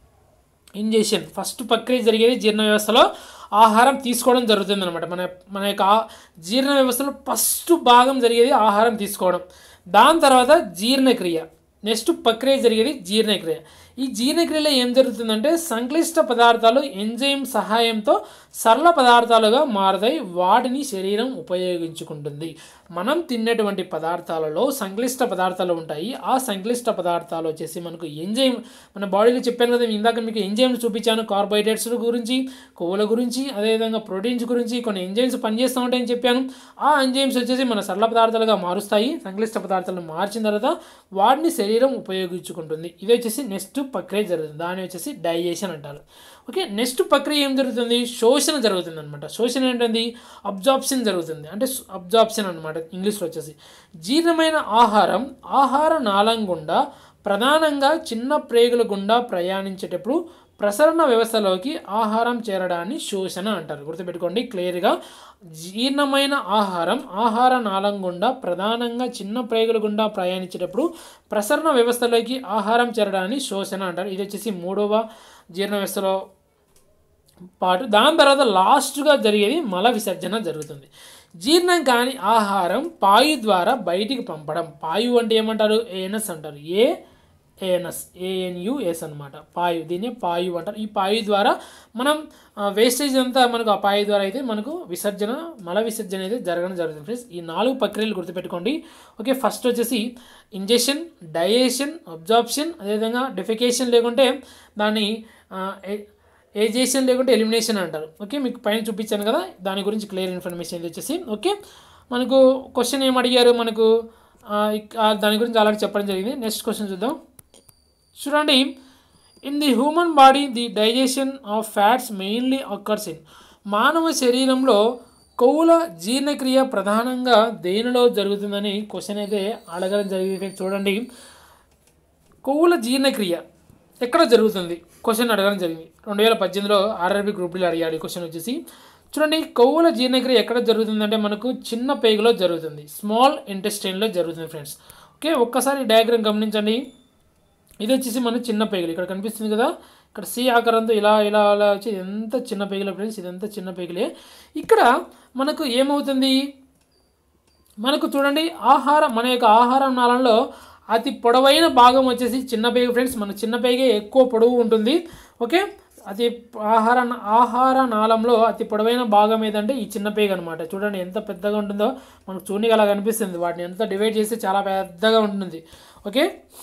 ఇంజెషన్ ఫస్ట్ ప్రక్రియ జరిగేది జీర్ణ వ్యవస్థలో ఆహారం తీసుకోవడం జరుగుతుంది అనమాట మన మన యొక్క ఆ- జీర్ణ వ్యవస్థలో ఫస్ట్ భాగం జరిగేది ఆహారం తీసుకోవడం దాని తర్వాత జీర్ణక్రియ నెక్స్ట్ ప్రక్రియ జరిగేది జీర్ణక్రియ ఈ జీర్ణక్రియలో ఏం జరుగుతుందంటే సంక్లిష్ట పదార్థాలు ఎంజైమ్ సహాయంతో సరళ పదార్థాలుగా మారతాయి వాటిని శరీరం ఉపయోగించుకుంటుంది మనం తినేటువంటి పదార్థాలలో సంక్లిష్ట పదార్థాలు ఉంటాయి ఆ సంక్లిష్ట పదార్థాలు వచ్చేసి మనకు ఎంజైమ్ మన బాడీలో చెప్పాను కదా ఇందాక మీకు ఎంజైమ్స్ చూపించాను కార్బోహైడ్రేట్స్ గురించి కొవ్వుల గురించి అదేవిధంగా ప్రోటీన్స్ గురించి కొన్ని ఎంజైమ్స్ పనిచేస్తూ ఉంటాయని చెప్పాను ఆ ఎంజైమ్స్ వచ్చేసి మన సరళ పదార్థాలుగా మారుస్తాయి సంక్లిష్ట పదార్థాలను మార్చిన తర్వాత వాటిని శరీరం ఉపయోగించుకుంటుంది ఇది వచ్చేసి నెక్స్ట్ ప్రక్రియ జరుగుతుంది దాని వచ్చేసి డైజెషన్ అంటారు ఓకే నెక్స్ట్ ప్రక్రియ ఏం జరుగుతుంది శోషణ జరుగుతుంది అనమాట శోషణ ఏంటంది అబ్జార్ప్షన్ జరుగుతుంది అంటే అబ్జార్ప్షన్ అనమాట ఇంగ్లీష్లో వచ్చేసి జీర్ణమైన ఆహారం ఆహార నాళం గుండా ప్రధానంగా చిన్న ప్రేగుల గుండా ప్రయాణించేటప్పుడు ప్రసరణ వ్యవస్థలోకి ఆహారం చేరడాన్ని శోషణ అంటారు గుర్తుపెట్టుకోండి క్లియర్గా జీర్ణమైన ఆహారం ఆహార నాళం గుండా ప్రధానంగా చిన్న ప్రేగుల గుండా ప్రయాణించేటప్పుడు ప్రసరణ వ్యవస్థలోకి ఆహారం చేరడాన్ని శోషణ అంటారు ఇది వచ్చేసి మూడవ జీర్ణ వ్యవస్థలో పాటు దాని తర్వాత లాస్ట్గా జరిగేది మల విసర్జన జరుగుతుంది జీర్ణం కాని ఆహారం పాయు ద్వారా బయటికి పంపడం పాయు అంటే ఏమంటారు ఏఎన్ఎస్ అంటారు ఏ ఏఎన్ఎస్ ఏఎన్యుఎస్ అనమాట పాయు దీన్ని పాయు అంటారు ఈ పాయు ద్వారా మనం వేస్టేజ్ అంతా మనకు ఆ పాయు ద్వారా అయితే మనకు విసర్జన మల విసర్జన అయితే జరగడం జరుగుతుంది ఫ్రెండ్స్ ఈ నాలుగు ప్రక్రియలు గుర్తుపెట్టుకోండి ఓకే ఫస్ట్ వచ్చేసి ఇంజెక్షన్ డైజెషన్ అబ్జార్ప్షన్ అదేవిధంగా డెఫికేషన్ లేకుంటే దాన్ని ఏజేషన్ లేకుంటే ఎలిమినేషన్ అంటారు ఓకే మీకు పైన చూపించాను కదా దాని గురించి క్లియర్ ఇన్ఫర్మేషన్ ఇది వచ్చేసి ఓకే మనకు క్వశ్చన్ ఏం అడిగారు మనకు ఆ, ఇక్- ఆ, దాని గురించి అలాగే చెప్పడం జరిగింది నెక్స్ట్ క్వశ్చన్ చూద్దాం చూడండి in the human body the digestion of fats mainly occurs in మానవ శరీరంలో కొవ్వుల జీర్ణక్రియ ప్రధానంగా దేనిలో జరుగుతుందని క్వశ్చన్ అయితే అడగడం జరిగింది చూడండి కొవ్వుల జీర్ణక్రియ ఎక్కడ జరుగుతుంది క్వశ్చన్ అడగడం జరిగింది రెండు వేల పద్దెనిమిదిలో ఆర్ఆర్బి గ్రూప్లో అడిగాడు ఈ క్వశ్చన్ వచ్చేసి చూడండి కొవ్వుల జీర్ణక్రియ ఎక్కడ జరుగుతుందంటే మనకు చిన్న పేగులో జరుగుతుంది స్మాల్ ఇంటెస్టైన్లో జరుగుతుంది ఫ్రెండ్స్ ఓకే ఒక్కసారి డయాగ్రామ్ గమనించండి ఇది వచ్చేసి మన చిన్న పేగులు ఇక్కడ కనిపిస్తుంది కదా ఇక్కడ సి ఆకారంతో ఇలా ఇలా అలా వచ్చి ఎంత చిన్న పేగులే ఫ్రెండ్స్ ఇదంతా చిన్న పేగులే ఇక్కడ మనకు ఏమవుతుంది మనకు చూడండి ఆహారం మన యొక్క ఆహార నాళంలో అతి పొడవైన భాగం వచ్చేసి చిన్న పేగు ఫ్రెండ్స్ మన చిన్న పేగే ఎక్కువ పొడవు ఉంటుంది ఓకే అతి ఆహార ఆహార నాళంలో అతి పొడవైన భాగం ఏదంటే ఈ చిన్న పేగు అనమాట చూడండి ఎంత పెద్దగా ఉంటుందో మనకు చూడడానికి అలా కనిపిస్తుంది వాటిని ఎంత డివైడ్ చేస్తే చాలా పెద్దగా ఉంటుంది ఓకే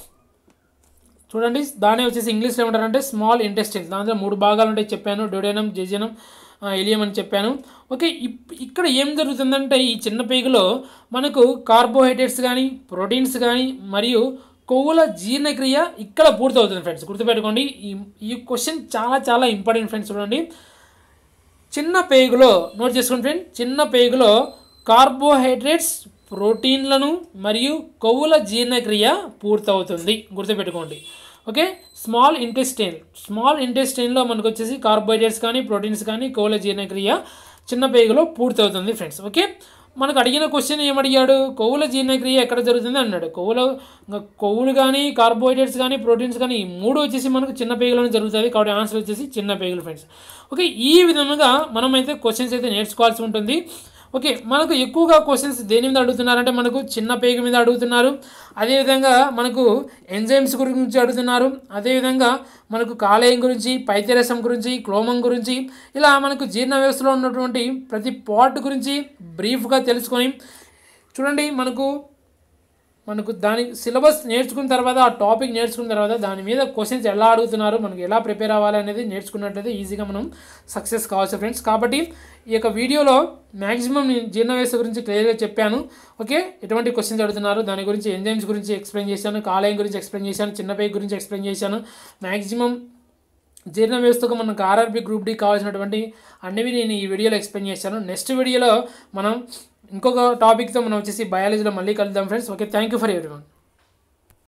చూడండి దాని వచ్చేసి ఇంగ్లీష్లో ఏమంటారంటే స్మాల్ ఇంటెస్టిన్ దాంట్లో మూడు భాగాలు ఉంటాయి చెప్పాను డొడేనం జెజనం ఎలియం అని చెప్పాను ఓకే ఇప్ ఇక్కడ ఏం జరుగుతుందంటే ఈ చిన్న పేగులో మనకు కార్బోహైడ్రేట్స్ కానీ ప్రోటీన్స్ కానీ మరియు కొవ్వుల జీర్ణక్రియ ఇక్కడ పూర్తవుతుంది ఫ్రెండ్స్ గుర్తుపెట్టుకోండి ఈ ఈ క్వశ్చన్ చాలా చాలా ఇంపార్టెంట్ ఫ్రెండ్స్ చూడండి చిన్న పేగులో నోట్ చేసుకోండి ఫ్రెండ్ చిన్న పేగులో కార్బోహైడ్రేట్స్ ప్రోటీన్లను మరియు కొవ్వుల జీర్ణక్రియ పూర్తవుతుంది గుర్తుపెట్టుకోండి ఓకే స్మాల్ ఇంటెస్టైన్ స్మాల్ ఇంటెస్టైన్లో మనకు వచ్చేసి కార్బోహైడ్రేట్స్ కానీ ప్రోటీన్స్ కానీ కొవ్వుల జీర్ణక్రియ చిన్న పేగులో పూర్తవుతుంది ఫ్రెండ్స్ ఓకే మనకు అడిగిన క్వశ్చన్ ఏమడిగాడు కొవ్వుల జీర్ణక్రియ ఎక్కడ జరుగుతుంది అన్నాడు కొవ్వుల ఇంకా కొవ్వులు కానీ కార్బోహైడ్రేట్స్ కానీ ప్రోటీన్స్ కానీ ఈ మూడు వచ్చేసి మనకు చిన్న పేగులను జరుగుతుంది కాబట్టి ఆన్సర్ వచ్చేసి చిన్న పేగులు ఫ్రెండ్స్ ఓకే ఈ విధంగా మనమైతే క్వశ్చన్స్ అయితే నేర్చుకోవాల్సి ఉంటుంది ఓకే మనకు ఎక్కువగా క్వశ్చన్స్ దేని మీద అడుగుతున్నారంటే మనకు చిన్న పేగు మీద అడుగుతున్నారు అదేవిధంగా మనకు ఎంజైమ్స్ గురించి అడుగుతున్నారు అదేవిధంగా మనకు కాలేయం గురించి పైత్యరసం గురించి క్లోమం గురించి ఇలా మనకు జీర్ణ వ్యవస్థలో ఉన్నటువంటి ప్రతి పార్ట్ గురించి బ్రీఫ్గా తెలుసుకొని చూడండి మనకు మనకు దాని సిలబస్ నేర్చుకున్న తర్వాత ఆ టాపిక్ నేర్చుకున్న తర్వాత దాని మీద క్వశ్చన్స్ ఎలా అడుగుతున్నారు మనకు ఎలా ప్రిపేర్ అవ్వాలి అనేది నేర్చుకున్నట్లయితే ఈజీగా మనం సక్సెస్ కావచ్చు ఫ్రెండ్స్ కాబట్టి ఈ యొక్క వీడియోలో మ్యాక్సిమం నేను జీర్ణ వ్యవస్థ గురించి క్లియర్గా చెప్పాను ఓకే ఎటువంటి క్వశ్చన్స్ అడుగుతున్నారు దాని గురించి ఎంజైమ్స్ గురించి ఎక్స్ప్లెయిన్ చేశాను కాలేయం గురించి ఎక్స్ప్లెయిన్ చేశాను చిన్న పేగు గురించి ఎక్స్ప్లెయిన్ చేశాను మ్యాక్సిమం జీర్ణ వ్యవస్థకు మనకు ఆర్ఆర్బి గ్రూప్ డి కావాల్సినటువంటి అన్నివి నేను ఈ వీడియోలో ఎక్స్ప్లెయిన్ చేశాను నెక్స్ట్ వీడియోలో మనం ఇంకొక టాపిక్తో మనం వచ్చేసి బయాలజీలో మళ్ళీ కలుద్దాం friends okay thank you for everyone